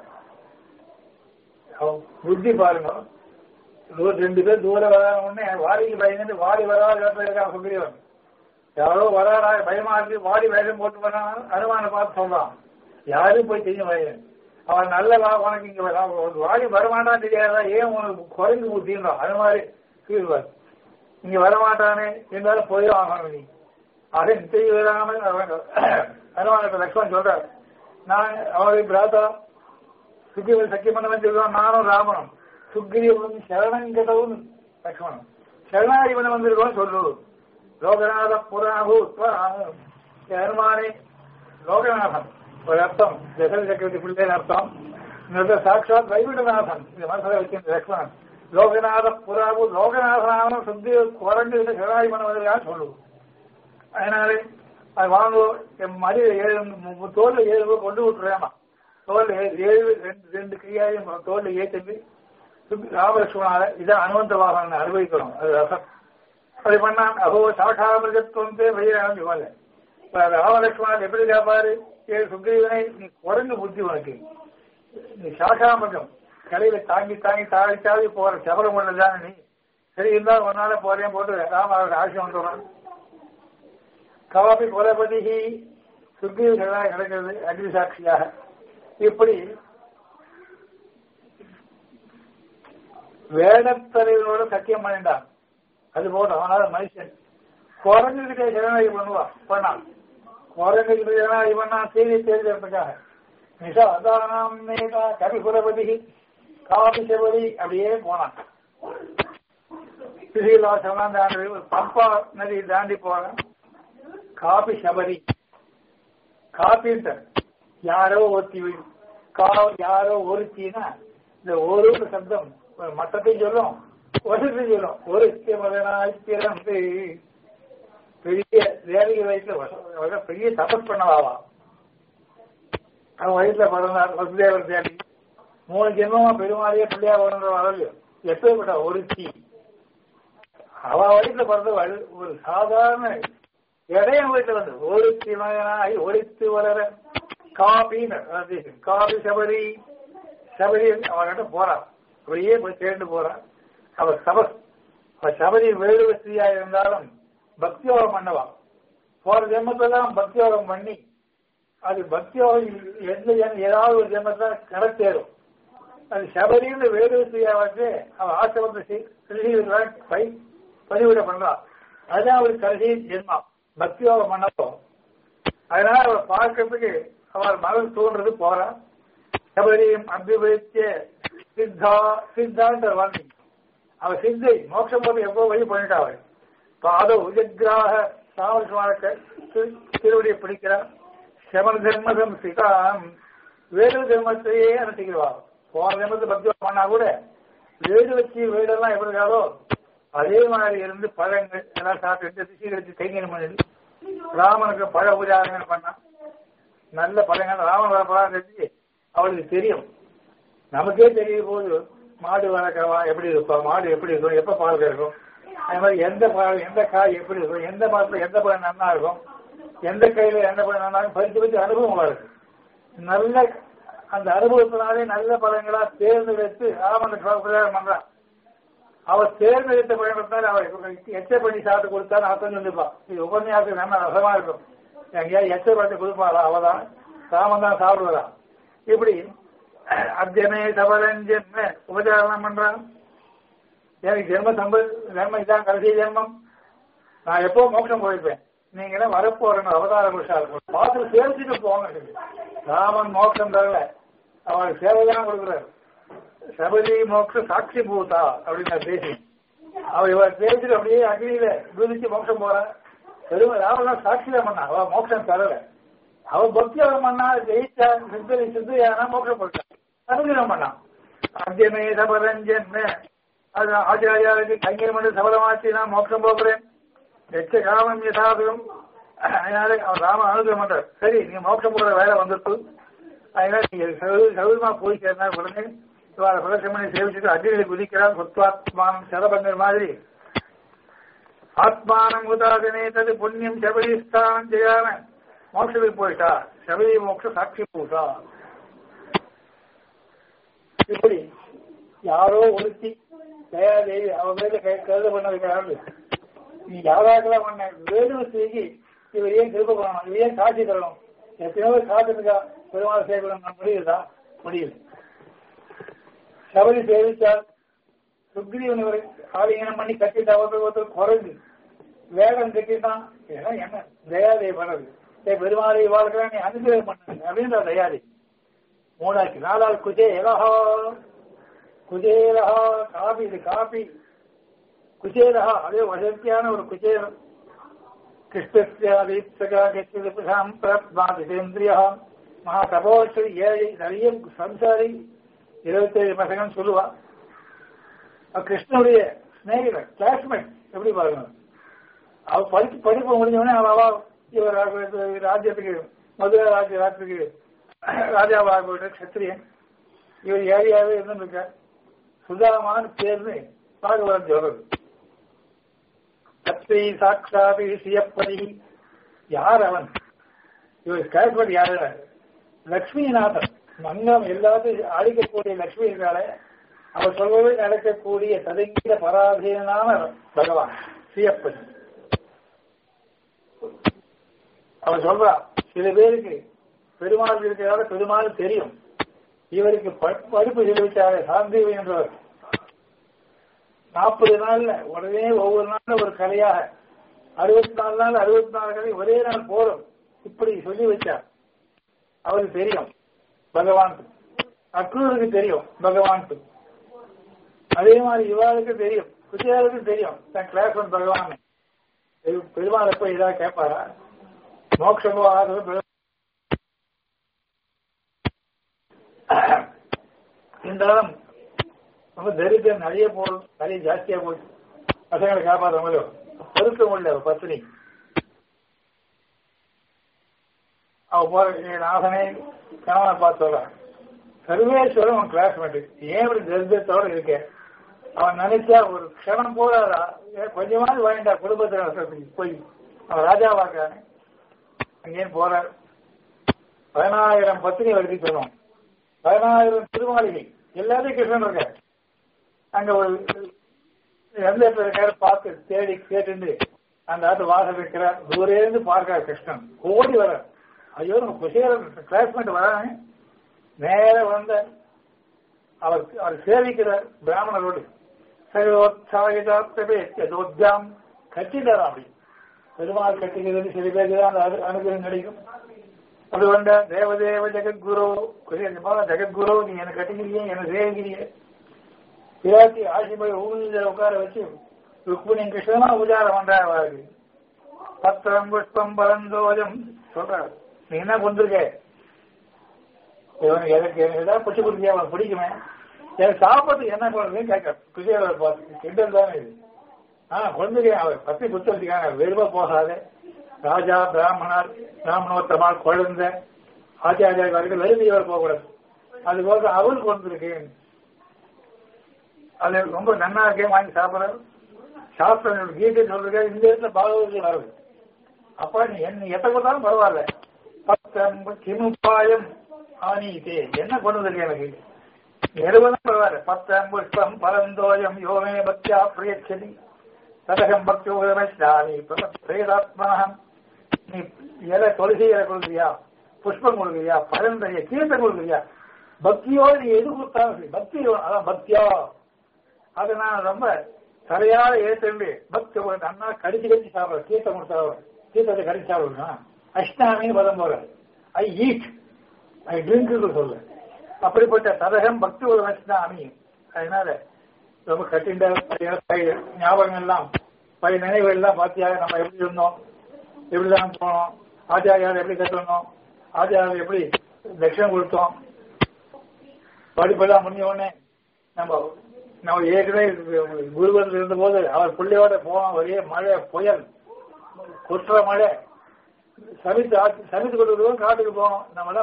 அவன் புத்தி பாருங்க தூர ரெண்டு பேர் தூரம் வராத உடனே வாடிக்கு பயந்துட்டு வாடி வராத இடத்துல இருக்கான் சுக்ரீவன் யாரோ வராடா பயமா இருக்கு வாடி வேகம் போட்டு வரான் அனுமான பார்த்து சொல்றான் யாரும் போய் தெரியும் வயது அவன் நல்ல வா உனக்கு இங்க வரா ஒரு வாடி வரமாட்டான் தெரியாதா ஏன் உனக்கு குறைந்து ஊத்தின்றான் அது மாதிரி சொல்லுவார் இங்க வரமாட்டானே இருந்தாலும் போய் ஆகணும் நீ அதை தெரிய வராமல் அனுமானத்தை லக்ஷ்மணன் சொல்றார் நான் அவரை பிராத்தா சுக்ரீவன் சக்கியம் பண்ணவன் சொல்லுவான் நானும் ராமனும் சுக்ரீவன் சரணம் கெட்டவன் லக்ஷ்மணன் சரணாதிபன் வந்திருக்கோம் சொல்லு லோகநாத புறாகு ஹனுமானே லோகநாதன் ஒரு அர்த்தம் தசர சக்கரவர்த்தி பிள்ளைன்னு அர்த்தம் இன்னொரு சாட்சாத் வைகுண்டநாதன் இந்த மனசுல வச்சிருந்த லக்ஷ்மணன் லோகநாத புறாவு லோகநாதனான சுத்தி குரங்கு சரணாதிபன் வந்திருக்கான்னு சொல்லுவோம் அதனால அது வாங்குவோம் என் மடி ஏழு மு- தோல்ல ஏழு ரூபாய் கொண்டு விட்டுறேமா தோல் ஏழு ரெண்டு ரெண்டு கையாயும் தோல்ல ஏற்றி ராமலட்சுமணால இதான் அனுமந்த வாகனம் அனுபவிக்கணும் அது ரசம் அது பண்ணான் அகோ சாட்சாமிருகத்துவம் வைராமி போல இப்ப ராமலட்சுமணன் எப்படி காப்பாரு ஏ சுக்ரீவனை நீ குரங்கு புத்தி உனக்கு நீ சாஷாமிருகம் கடையில தாங்கி தாங்கி தாவி தாவி போற சபலம் பண்ணதானே நீ சரி இருந்தாலும் ஒரு நாள போறேன் போட்டு ராம அவருக்கு ஆட்சி வந்துடுறான் கவாபி குலபதி சுக்ரீவர்களாக நடக்கிறது அக்னி சாட்சியாக இப்படி வேடத்தலைவரோட சத்தியம் பண்ணிட்டான் அது போட்டோம் அதனால மனுஷன் குரங்குகிட்ட ஜனநாயகம் பண்ணுவான் பண்ணான் குரங்குகிட்ட ஜனநாயகம் பண்ணா செய்தி தேர்ந்தெடுப்புக்காக நிஷா அதானாம் நேதா கவி குலபதி காபி செவரி அப்படியே போனான் ஸ்ரீலாசனம் தாண்டி பம்பா நதி தாண்டி போறான் காபி சபரி காப்பின்ட்டு யாரோ ஒருத்தி வீடு கா யாரோ ஒருத்தினா இந்த ஒரு சப்தம் மட்டத்தையும் சொல்லும் வருஷத்தையும் சொல்லும் ஒருத்தி மகனாய் பிறந்து பெரிய தேவகி வயசுல பெரிய தபஸ் பண்ணவாவா அவன் வயசுல பிறந்தார் வசுதேவர் தேடி மூணு ஜென்மமா பெருமாளையே பிள்ளையா வரன்ற வரலையோ எப்பேற்பட்ட ஒருத்தி அவ வயசுல பிறந்த வயசு ஒரு சாதாரண இடையம் வீட்டுல வந்து ஒருத்தி மகனாய் ஒழித்து வளர காபின்னு காபி சபரி சபரி அவர்கிட்ட போறான் அப்படியே போய் சேர்ந்து போறான் அவர் சப அவர் சபரி வேறு ஸ்திரியா இருந்தாலும் பக்தியோகம் பண்ணவா போற ஜென்மத்தெல்லாம் பக்தியோகம் பண்ணி அது பக்தியோகம் எந்த ஜென்ம- ஏதாவது ஒரு ஜென்மத்தில் கடத்தேறும் அது சபரின்னு வேறு ஸ்திரியா வச்சு அவன் ஆசிரமத்தை பை பதிவிட பண்றான் அதுதான் அவருக்கு கடைசி ஜென்மம் பக்தியோகம் பண்ணப்போ அதனால அவர் பார்க்கறதுக்கு அவர் மகள் தோன்றது போறான் சபரியும் அபிவிருத்திய சித்தா சித்தான்ற வாங்கி அவர் சித்தை மோட்சம் போது எப்போ வழி பண்ணிட்டா அவர் பாத உஜகிராக சாமர்சமான திருவடியை பிடிக்கிறார் செமன் தர்மதம் சிகாம் வேறு தர்மத்தையே அனுப்பிக்கிறவா போன தர்மத்தை பக்தி பண்ணா கூட வேடு வச்சு வேடெல்லாம் எப்படி இருக்காதோ அதே மாதிரி இருந்து பழங்கள் எல்லாம் சாப்பிட்டு திசை வச்சு கைங்கரம் பண்ணி ராமனுக்கு பழ உதாரணம் பண்ணான் நல்ல பழங்கள் ராமன் வர பழம் தெரிஞ்சு அவளுக்கு தெரியும் நமக்கே தெரிய போது மாடு வளர்க்கவா எப்படி இருக்கும் மாடு எப்படி இருக்கும் எப்ப பால் கறக்கும் அது மாதிரி எந்த பால் எந்த காய் எப்படி இருக்கும் எந்த மரத்துல எந்த பழம் நன்னா இருக்கும் எந்த கையில எந்த பழம் நன்னா இருக்கும் பறிச்சு பறிச்சு அனுபவம் வருது நல்ல அந்த அனுபவத்தினாலே நல்ல பழங்களா தேர்ந்தெடுத்து ராமன் பிரச்சாரம் பண்றான் அவர் தேர்ந்தெடுத்த பழங்கத்தால் அவர் எச்ச பண்ணி சாப்பிட்டு கொடுத்தான்னு அர்த்தம் சொல்லிப்பான் இது உபன்யாசம் நல்ல ரசமா இருக்கும் எங்கேயாவது எச்ச பண்ணி கொடுப்பாளா அவதான் ராமன் தான் சாப்பிடுவதா இப்படி அத்தியமே சபரஞ்சன் உபச்சாரணம் பண்றான் எனக்கு ஜென்ம சம்ப ஜென்மம் இதான் கடைசி ஜென்மம் நான் எப்போ மோட்சம் போயிருப்பேன் நீங்க எல்லாம் வரப்போறேன் அவதார புருஷா இருக்கும் பார்த்து சேவிச்சுட்டு போங்க ராமன் மோட்சம் தரல அவனுக்கு சேவை தான் கொடுக்குறாரு சபரி மோட்ச சாட்சி பூதா அப்படின்னு நான் பேசி அவ இவர் பேசிட்டு அப்படியே அக்னியில குதிச்சு மோட்சம் போறா பெருமை ராமன் சாட்சி தான் பண்ணா அவ மோட்சம் தரல அவ பக்தியோகம் பண்ணா ஜெயிச்சா சித்தரி சித்தையானா மோட்சம் போட்டான் அனுகிரம் பண்ணான் அத்தியமே சபரஞ்சன் அது ஆச்சாரியாருக்கு கைங்கரம் பண்ணி சபலமாச்சு நான் மோட்சம் போகிறேன் எச்ச காமம் யதாபிகம் அதனால அவர் ராம அனுகிரம் பண்றார் சரி நீங்க மோட்சம் போற வேலை வந்துட்டு அதனால நீங்க சௌரியமா போய் சேர்ந்தா உடனே இவாளை பிரதட்சம் பண்ணி சேவிச்சுட்டு அக்னியில குதிக்கிறார் சுத்வாத்மானம் சதபங்கர் மாதிரி ஆத்மானம் உதாதனே தது புண்ணியம் சபரிஸ்தானம் செய்யாம மோட்சத்துக்கு போயிட்டா சபரி மோட்ச சாட்சி பூசா இப்படி யாரோ ஒருத்தி தயாதேவி அவ மேல கை- கருத பண்ண வைக்கிறாரு நீ யாராக்கெல்லாம் பண்ண வேறு செய்தி இவர் ஏன் திருப்ப பண்ணணும் இவர் ஏன் காட்சி தரணும் எத்தனையோ பேர் காத்திருக்கா பெருமாள் சேவனம் முடியுதா முடியல சபரி சேவித்தால் சுக்ரீவன் இவரை ஆலீனம் பண்ணி கட்டிட்டு ஒருத்தர் ஒருத்தர் குறைஞ்சு வேகம் கட்டிட்டான் இதெல்லாம் என்ன தயாதேவி பண்ணது ஏய் பெருமாளை வாழ்க்கை நீ அனுகிரகம் பண்ணுங்க அப்படின்ற தயாரி மூணாச்சு நாலாவது குஜேலஹா குஜேலஹா காபி இது காபி குஜேலஹா அதே வசதியான ஒரு குஜேலம் கிருஷ்ணஸ்யாதீப்சகாம் பிரத்மாதிசேந்திரியா மகா தபோஸ்வரி ஏழை நிறைய சம்சாரி இருபத்தேழு பசங்கன்னு சொல்லுவா அவ கிருஷ்ணனுடைய ஸ்நேகிதர் கிளாஸ்மேட் எப்படி பாருங்க அவ படிப்பு படிப்பு முடிஞ்சவொடனே அவ இவர் ராஜ்யத்துக்கு மதுரை ராஜ்ய ராஜ்யத்துக்கு ராஜாவாக போயிட்டு கத்திரியன் இவர் ஏரியாவே இருந்துருக்க சுதாமான்னு பேர்னு பாகவதம் சொல்றது கத்திரி சாட்சாதி சியப்பதி யார் அவன் இவர் கேட்பது யாரு லக்ஷ்மிநாதன் மங்கம் எல்லாத்தையும் அழிக்கக்கூடிய லட்சுமி இருக்காளே அவர் சொல்வது நடக்கக்கூடிய ததுங்கிற பராதீனான பகவான் சியப்பதி அவன் சொல்றா சில பேருக்கு பெருமாள் இருக்கிறதால பெருமாள் தெரியும் இவருக்கு ப- படிப்பு தெரிவித்தாரு சாந்திவி என்றவர் நாற்பது நாள்ல உடனே ஒவ்வொரு நாளும் ஒரு கலையாக அறுபத்தி நாலு நாள் அறுபத்தி நாலு கலை ஒரே நாள் போதும் இப்படி சொல்லி வச்சார் அவருக்கு தெரியும் பகவான் அக்ரூருக்கு தெரியும் பகவான் அதே மாதிரி இவாளுக்கு தெரியும் குஜராலுக்கு தெரியும் தன் கிளாஸ் ஒன் பகவான் பெரு- பெருமாள் எப்ப இதா கேட்பாரா மோட்சமோ ஆகிறது பெரு- இருந்தாலும் ரொம்ப தரித்திரம் நிறைய போடும் நிறைய ஜாஸ்தியா போச்சு பசங்களை காப்பாற்றவங்களும் பொறுக்க முடியல அவ பத்தினி அவ போற என் நாசனே கணவனை பார்த்து சொல்றான் சர்வேஸ்வரன் உன் கிளாஸ்மேட் ஏன் இப்படி தரித்திரத்தோட இருக்க அவன் நினைச்சா ஒரு க்ஷணம் போதாதா ஏன் கொஞ்சமாவது வாங்கிட்டா குடும்பத்தில் போய் அவன் ராஜாவாக்கானே அங்கேயும் போறார் பதினாயிரம் பத்தினி வருது சொல்லுவோம் பதினாயிரம் திருமாளிகை எல்லாத்தையும் கிருஷ்ணன் இருக்கார் அங்க ஒரு எந்த இடத்துல இருக்காரு பார்த்து தேடி கேட்டு அந்த ஆட்டு வாசல் இருக்கிறார் தூரேந்து பார்க்கிறார் கிருஷ்ணன் ஓடி வர ஐயோ நம்ம குசேரன் கிளாஸ்மேட் வராங்க நேர வந்த அவர் அவர் சேவிக்கிறார் பிராமணரோடு சயோத்சாகிதோத்யாம் கட்டிட்டார் அப்படி பெருமாள் கட்டிக்கிறது சில பேருக்கு தான் அந்த அனுகிரகம் கிடைக்கும் அது கொண்ட தேவதேவ ஜெகத்குரு ஜெகத்குரு நீ என்ன கட்டிக்கிறிய என்ன சேவிக்கிறிய பிராட்டி ஆசிபை ஊழியரை உட்கார வச்சு ருக்மிணி கிருஷ்ணனா உபச்சாரம் பண்றாரு அவருக்கு பத்திரம் புஷ்பம் பரந்தோஜம் சொல்றாரு நீ என்ன கொண்டிருக்க இவனுக்கு எனக்கு எனக்கு ஏதாவது பிடிச்சி கொடுத்தியா அவனுக்கு பிடிக்குமே எனக்கு சாப்பிட்றதுக்கு என்ன பண்ணுறதுன்னு கேட்க குஜேவர் பார்த்து கிண்டல் தானே இது ஆ கொண்டிருக்கேன் அவர் பத்தி குத்து வச்சுக்காங்க வெறுவா போகாத ராஜா பிராமணர் பிராமணோத்தமால் குழந்தை ஆச்சாரியா வரைக்கும் வெறுமையவர் போகக்கூடாது அதுபோக அவருக்கு கொண்டிருக்கேன் அது ரொம்ப நன்னா இருக்கே வாங்கி சாப்பிட்றாரு சாஸ்திரம் கீதை சொல்றது இந்த இடத்துல பாகவதில் வருது அப்பா நீ என்ன எத்த கொடுத்தாலும் பரவாயில்ல பத்தம் கிமுப்பாயம் ஆனீதே என்ன கொண்டு வந்திருக்க எனக்கு எழுபதும் பரவாயில்ல பத்தம் புஷ்பம் பரந்தோயம் யோமே பக்தியா பிரியச்சதி ததகம் பக்தி உதமி பிரேதாத்மனம் நீ இலை துளசி இலை கொடுக்குறியா புஷ்பம் கொடுக்குறியா பரந்தரிய தீர்த்தம் கொடுக்குறியா பக்தியோடு நீ எது கொடுத்தாலும் சரி பக்தி அதான் பக்தியா அதை நான் ரொம்ப தலையால ஏற்று பக்தி அண்ணா கடிச்சு கடிச்சு சாப்பிடுற தீர்த்தம் கொடுத்தா தீர்த்தத்தை கடிச்சு சாப்பிடணும் அஷ்டாமின்னு பதம் போற ஐ ஈட் ஐ ட்ரிங்க் சொல்ல அப்படிப்பட்ட ததகம் பக்தி ஒரு அஷ்டாமி அதனால ரொம்ப கட்டிண்ட ஞாபகம் எல்லாம் பழைய நினைவுகள் எல்லாம் பாத்தியாக நம்ம எப்படி இருந்தோம் எப்படிதான் போனோம் ஆச்சாரியார் எப்படி கட்டணும் ஆச்சாரியார் எப்படி தட்சிணம் கொடுத்தோம் படிப்பெல்லாம் முடிஞ்ச உடனே நம்ம நம்ம ஏற்கனவே குருவன் இருந்த போது அவர் பிள்ளையோட போனோம் ஒரே மழை புயல் குற்ற மழை சமித்து சமித்து கொடுக்குறோம் காட்டுக்கு போனோம் நம்ம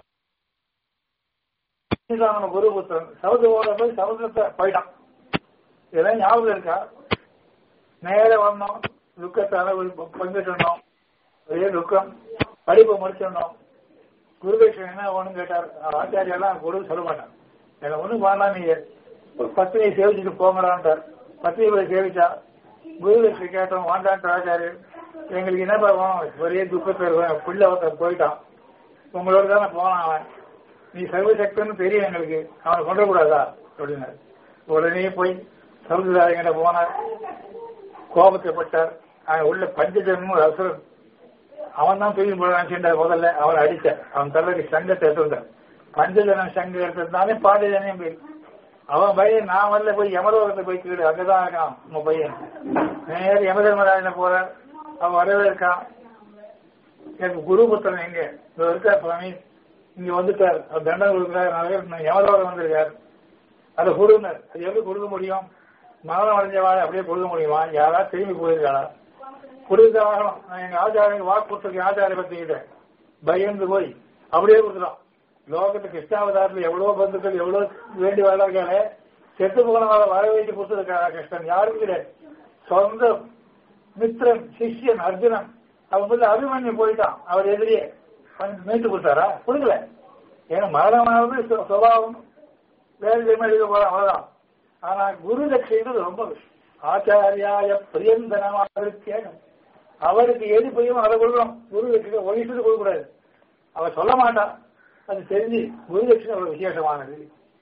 நம்ம குருபுத்திரன் சமுதிர போய் சமுதிரத்தை போயிட்டான் இதெல்லாம் ஞாபகம் இருக்கா நேர வந்தோம் துக்கத்தை அளவு பங்கிட்டோம் ஒரே துக்கம் படிப்பை முடிச்சிடணும் குருதேஷன் என்ன ஒண்ணும் கேட்டார் ஆச்சாரியெல்லாம் குரு சொல்ல மாட்டான் எனக்கு ஒண்ணும் பண்ணலாம் நீங்க பத்திரிகை சேவிச்சுட்டு போங்கடான்ட்டார் பத்திரிகை போய் சேவிச்சா குருதேஷன் கேட்டோம் வாண்டான்ட்டு ஆச்சாரியர் எங்களுக்கு என்ன பண்ணுவோம் ஒரே துக்கத்தில் பிள்ளை ஒருத்தர் போயிட்டான் உங்களோட தானே போனான் அவன் நீ சர்வசக்தன்னு தெரியும் எங்களுக்கு அவனை கொண்டக்கூடாதா அப்படின்னாரு உடனே போய் சமுதாயங்கிட்ட போனார் கோபத்தைப்பட்டார் அவன் உள்ள பஞ்சஜன்மும் அசுரன் அவன் தான் தூக்கி போடான்னு முதல்ல அவனை அடிச்சார் அவன் தலைக்கு சங்கத்தை எடுத்துட்டார் பஞ்சஜனம் சங்கம் எடுத்ததுனாலே பாண்டிஜனையும் போய் அவன் பையன் நான் வரல போய் யமலோகத்தை போய் கீடு அங்கதான் இருக்கான் உங்க பையன் நேர யமதர்மராஜன போறார் அவன் வரவே இருக்கான் எனக்கு குருபுத்திரன் எங்க இங்க இருக்கார் சுவாமி இங்க வந்துட்டார் அவர் தண்டனை கொடுக்குறாரு யமலோகம் வந்திருக்கார் அதை கொடுனர் அது எப்படி கொடுக்க முடியும் மரணம் அடைஞ்சவாழ அப்படியே கொடுக்க முடியுமா யாராவது திரும்பி போயிருக்காளா கொடுத்த வாங்கணும் நான் எங்க ஆச்சாரியங்க வாக்கு கொடுத்துருக்கேன் ஆச்சாரிய பத்திக்கிட்ட பயந்து போய் அப்படியே கொடுத்துட்டோம் லோகத்துக்கு கிருஷ்ணாவதாரத்தில் எவ்வளவு பந்துக்கள் எவ்வளவு வேண்டி வளர்க்காளே செத்து போனவாளை வர வைத்து கொடுத்துருக்காரா கிருஷ்ணன் யாரும் கிடையாது சொந்த மித்திரன் சிஷ்யன் அர்ஜுனன் அவன் வந்து அபிமன்யு போயிட்டான் அவர் எதிரியே மீட்டு கொடுத்தாரா கொடுக்கல ஏன்னா மரணமானது சுபாவம் வேறு எழுத போறான் அவ்வளவுதான் ஆனா குரு தட்சிணது ரொம்ப ஆச்சாரியாய பிரியந்தனமாக இருக்கேன் அவருக்கு எது புரியும் அதை கொடுக்கணும் குரு தட்சிணை வயசுக்கு கொடுக்கக்கூடாது அவர் சொல்ல மாட்டான் அது தெரிஞ்சு குரு தட்சிணை ஒரு விசேஷமானது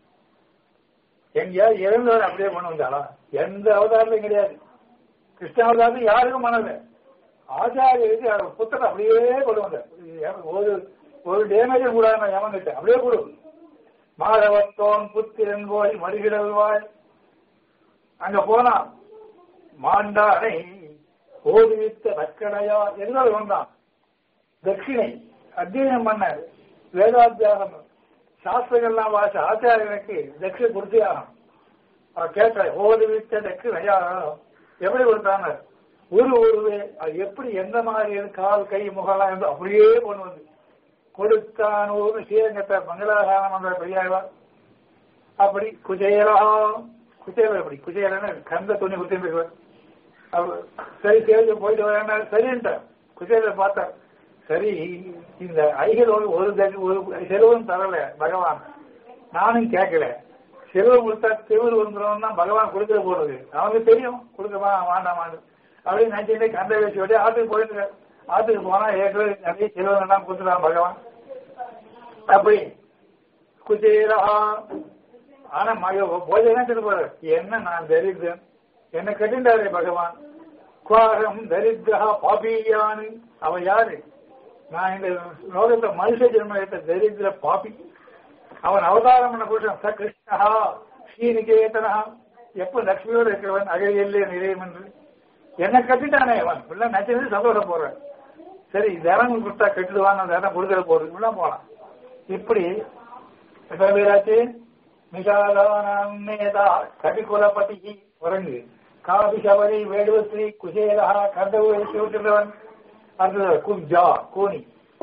எங்கேயாவது இறந்தவர் அப்படியே கொண்டு வந்தாளா எந்த அவதாரத்தையும் கிடையாது கிருஷ்ண அவதாரத்தையும் யாருக்கும் பண்ணல ஆச்சாரியருக்கு அவர் புத்தகம் அப்படியே கொண்டு வந்தார் ஒரு ஒரு டேமேஜும் கூட நான் ஏமாந்துட்டேன் அப்படியே கொடு மாதவத்தோன் புத்திரன் போய் மறுகிடல்வாய் அங்க போனா மாண்டானை ஓதுவித்த நக்கடையா எல்லாம் வந்தான் தட்சிணை அத்தியனம் பண்ண வேதாத்தியாகம் சாஸ்திரங்கள்லாம் வாச ஆச்சாரியனுக்கு தட்சிணை கொடுத்தே ஆகும் அவன் கேட்ட ஓதுவித்த தட்சிணையா எப்படி கொடுத்தாங்க ஒரு உருவே அது எப்படி எந்த மாதிரி கால் கை முகலாம் என்று அப்படியே கொண்டு வந்து கொடுத்தான் ஒரு ஸ்ரீரங்கத்தை மங்களாகாரம் என்ற பெரியாழ்வார் அப்படி குஜேலா குஜேல எப்படி குஜேலன்னு கந்த துணி குத்திருக்கிறார் அவர் சரி சேவை போயிட்டு வரேன் சரின்ட்டார் குஜேல பார்த்தார் சரி இந்த ஐகளோடு ஒரு ஒரு செலவும் தரல பகவான் நானும் கேட்கல செல்வம் கொடுத்தா செவ்வல் வந்துடும் தான் பகவான் கொடுக்கிற போறது அவனுக்கு தெரியும் கொடுக்கவா வேண்டாம் வேண்டாம் அப்படின்னு நினைச்சுட்டு கந்த வச்சு விட்டு ஆத்துக்கு போயிட்டு ஆத்துக்கு போனா ஏற்கனவே நிறைய செல்வம் எல்லாம் கொடுத்துட்டான் பகவான் அப்படி குச்சேரா ஆனா மக போய் தான் போற என்ன நான் தரித்திரன் என்ன கட்டிண்டாரே பகவான் குவாரம் தரித்திரா பாபியானு அவன் யாரு நான் இந்த லோகத்துல மனுஷ ஜென்ம எடுத்த தரித்திர பாபி அவன் அவதாரம் பண்ண புருஷன் ச கிருஷ்ணா ஸ்ரீநிகேதனா எப்ப லட்சுமியோடு இருக்கிறவன் அகையிலே நிறையும் என்று என்ன கட்டிட்டானே அவன் உள்ள நச்சு சந்தோஷம் போறேன் சரி தரம் கொடுத்தா கட்டிடுவான் அந்த தரம் கொடுக்கிற போறது உள்ள போலாம் இப்படி எத்தனை பேராச்சு நிஷாதானம் நேதா கவிகுலபதி குரங்கு காபி சபரி வேடுவஸ்ரீ குசேலா கந்தவு வைத்து விட்டுள்ளவன் அடுத்தது குஞ்சா கோணி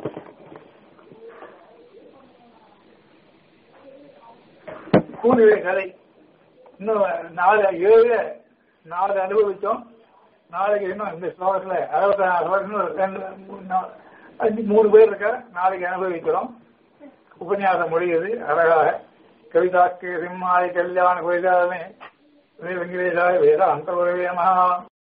கூலிவே கதை இன்னும் நாலு ஏழு நாலு அனுபவிச்சோம் நாளைக்கு இன்னும் இந்த ஸ்லோகத்துல அறுபத்தி நாலு இன்னும் ரெண்டு மூணு, நாலு, அஞ்சு மூணு பேர் இருக்க நாளைக்கு அனுபவிக்கிறோம் உபன்யாசம் முடியுது அழகாக கவிதாக்கு சிம்மாய கல்யாண கோயிலாமே வெங்கடேசாய வேத அந்த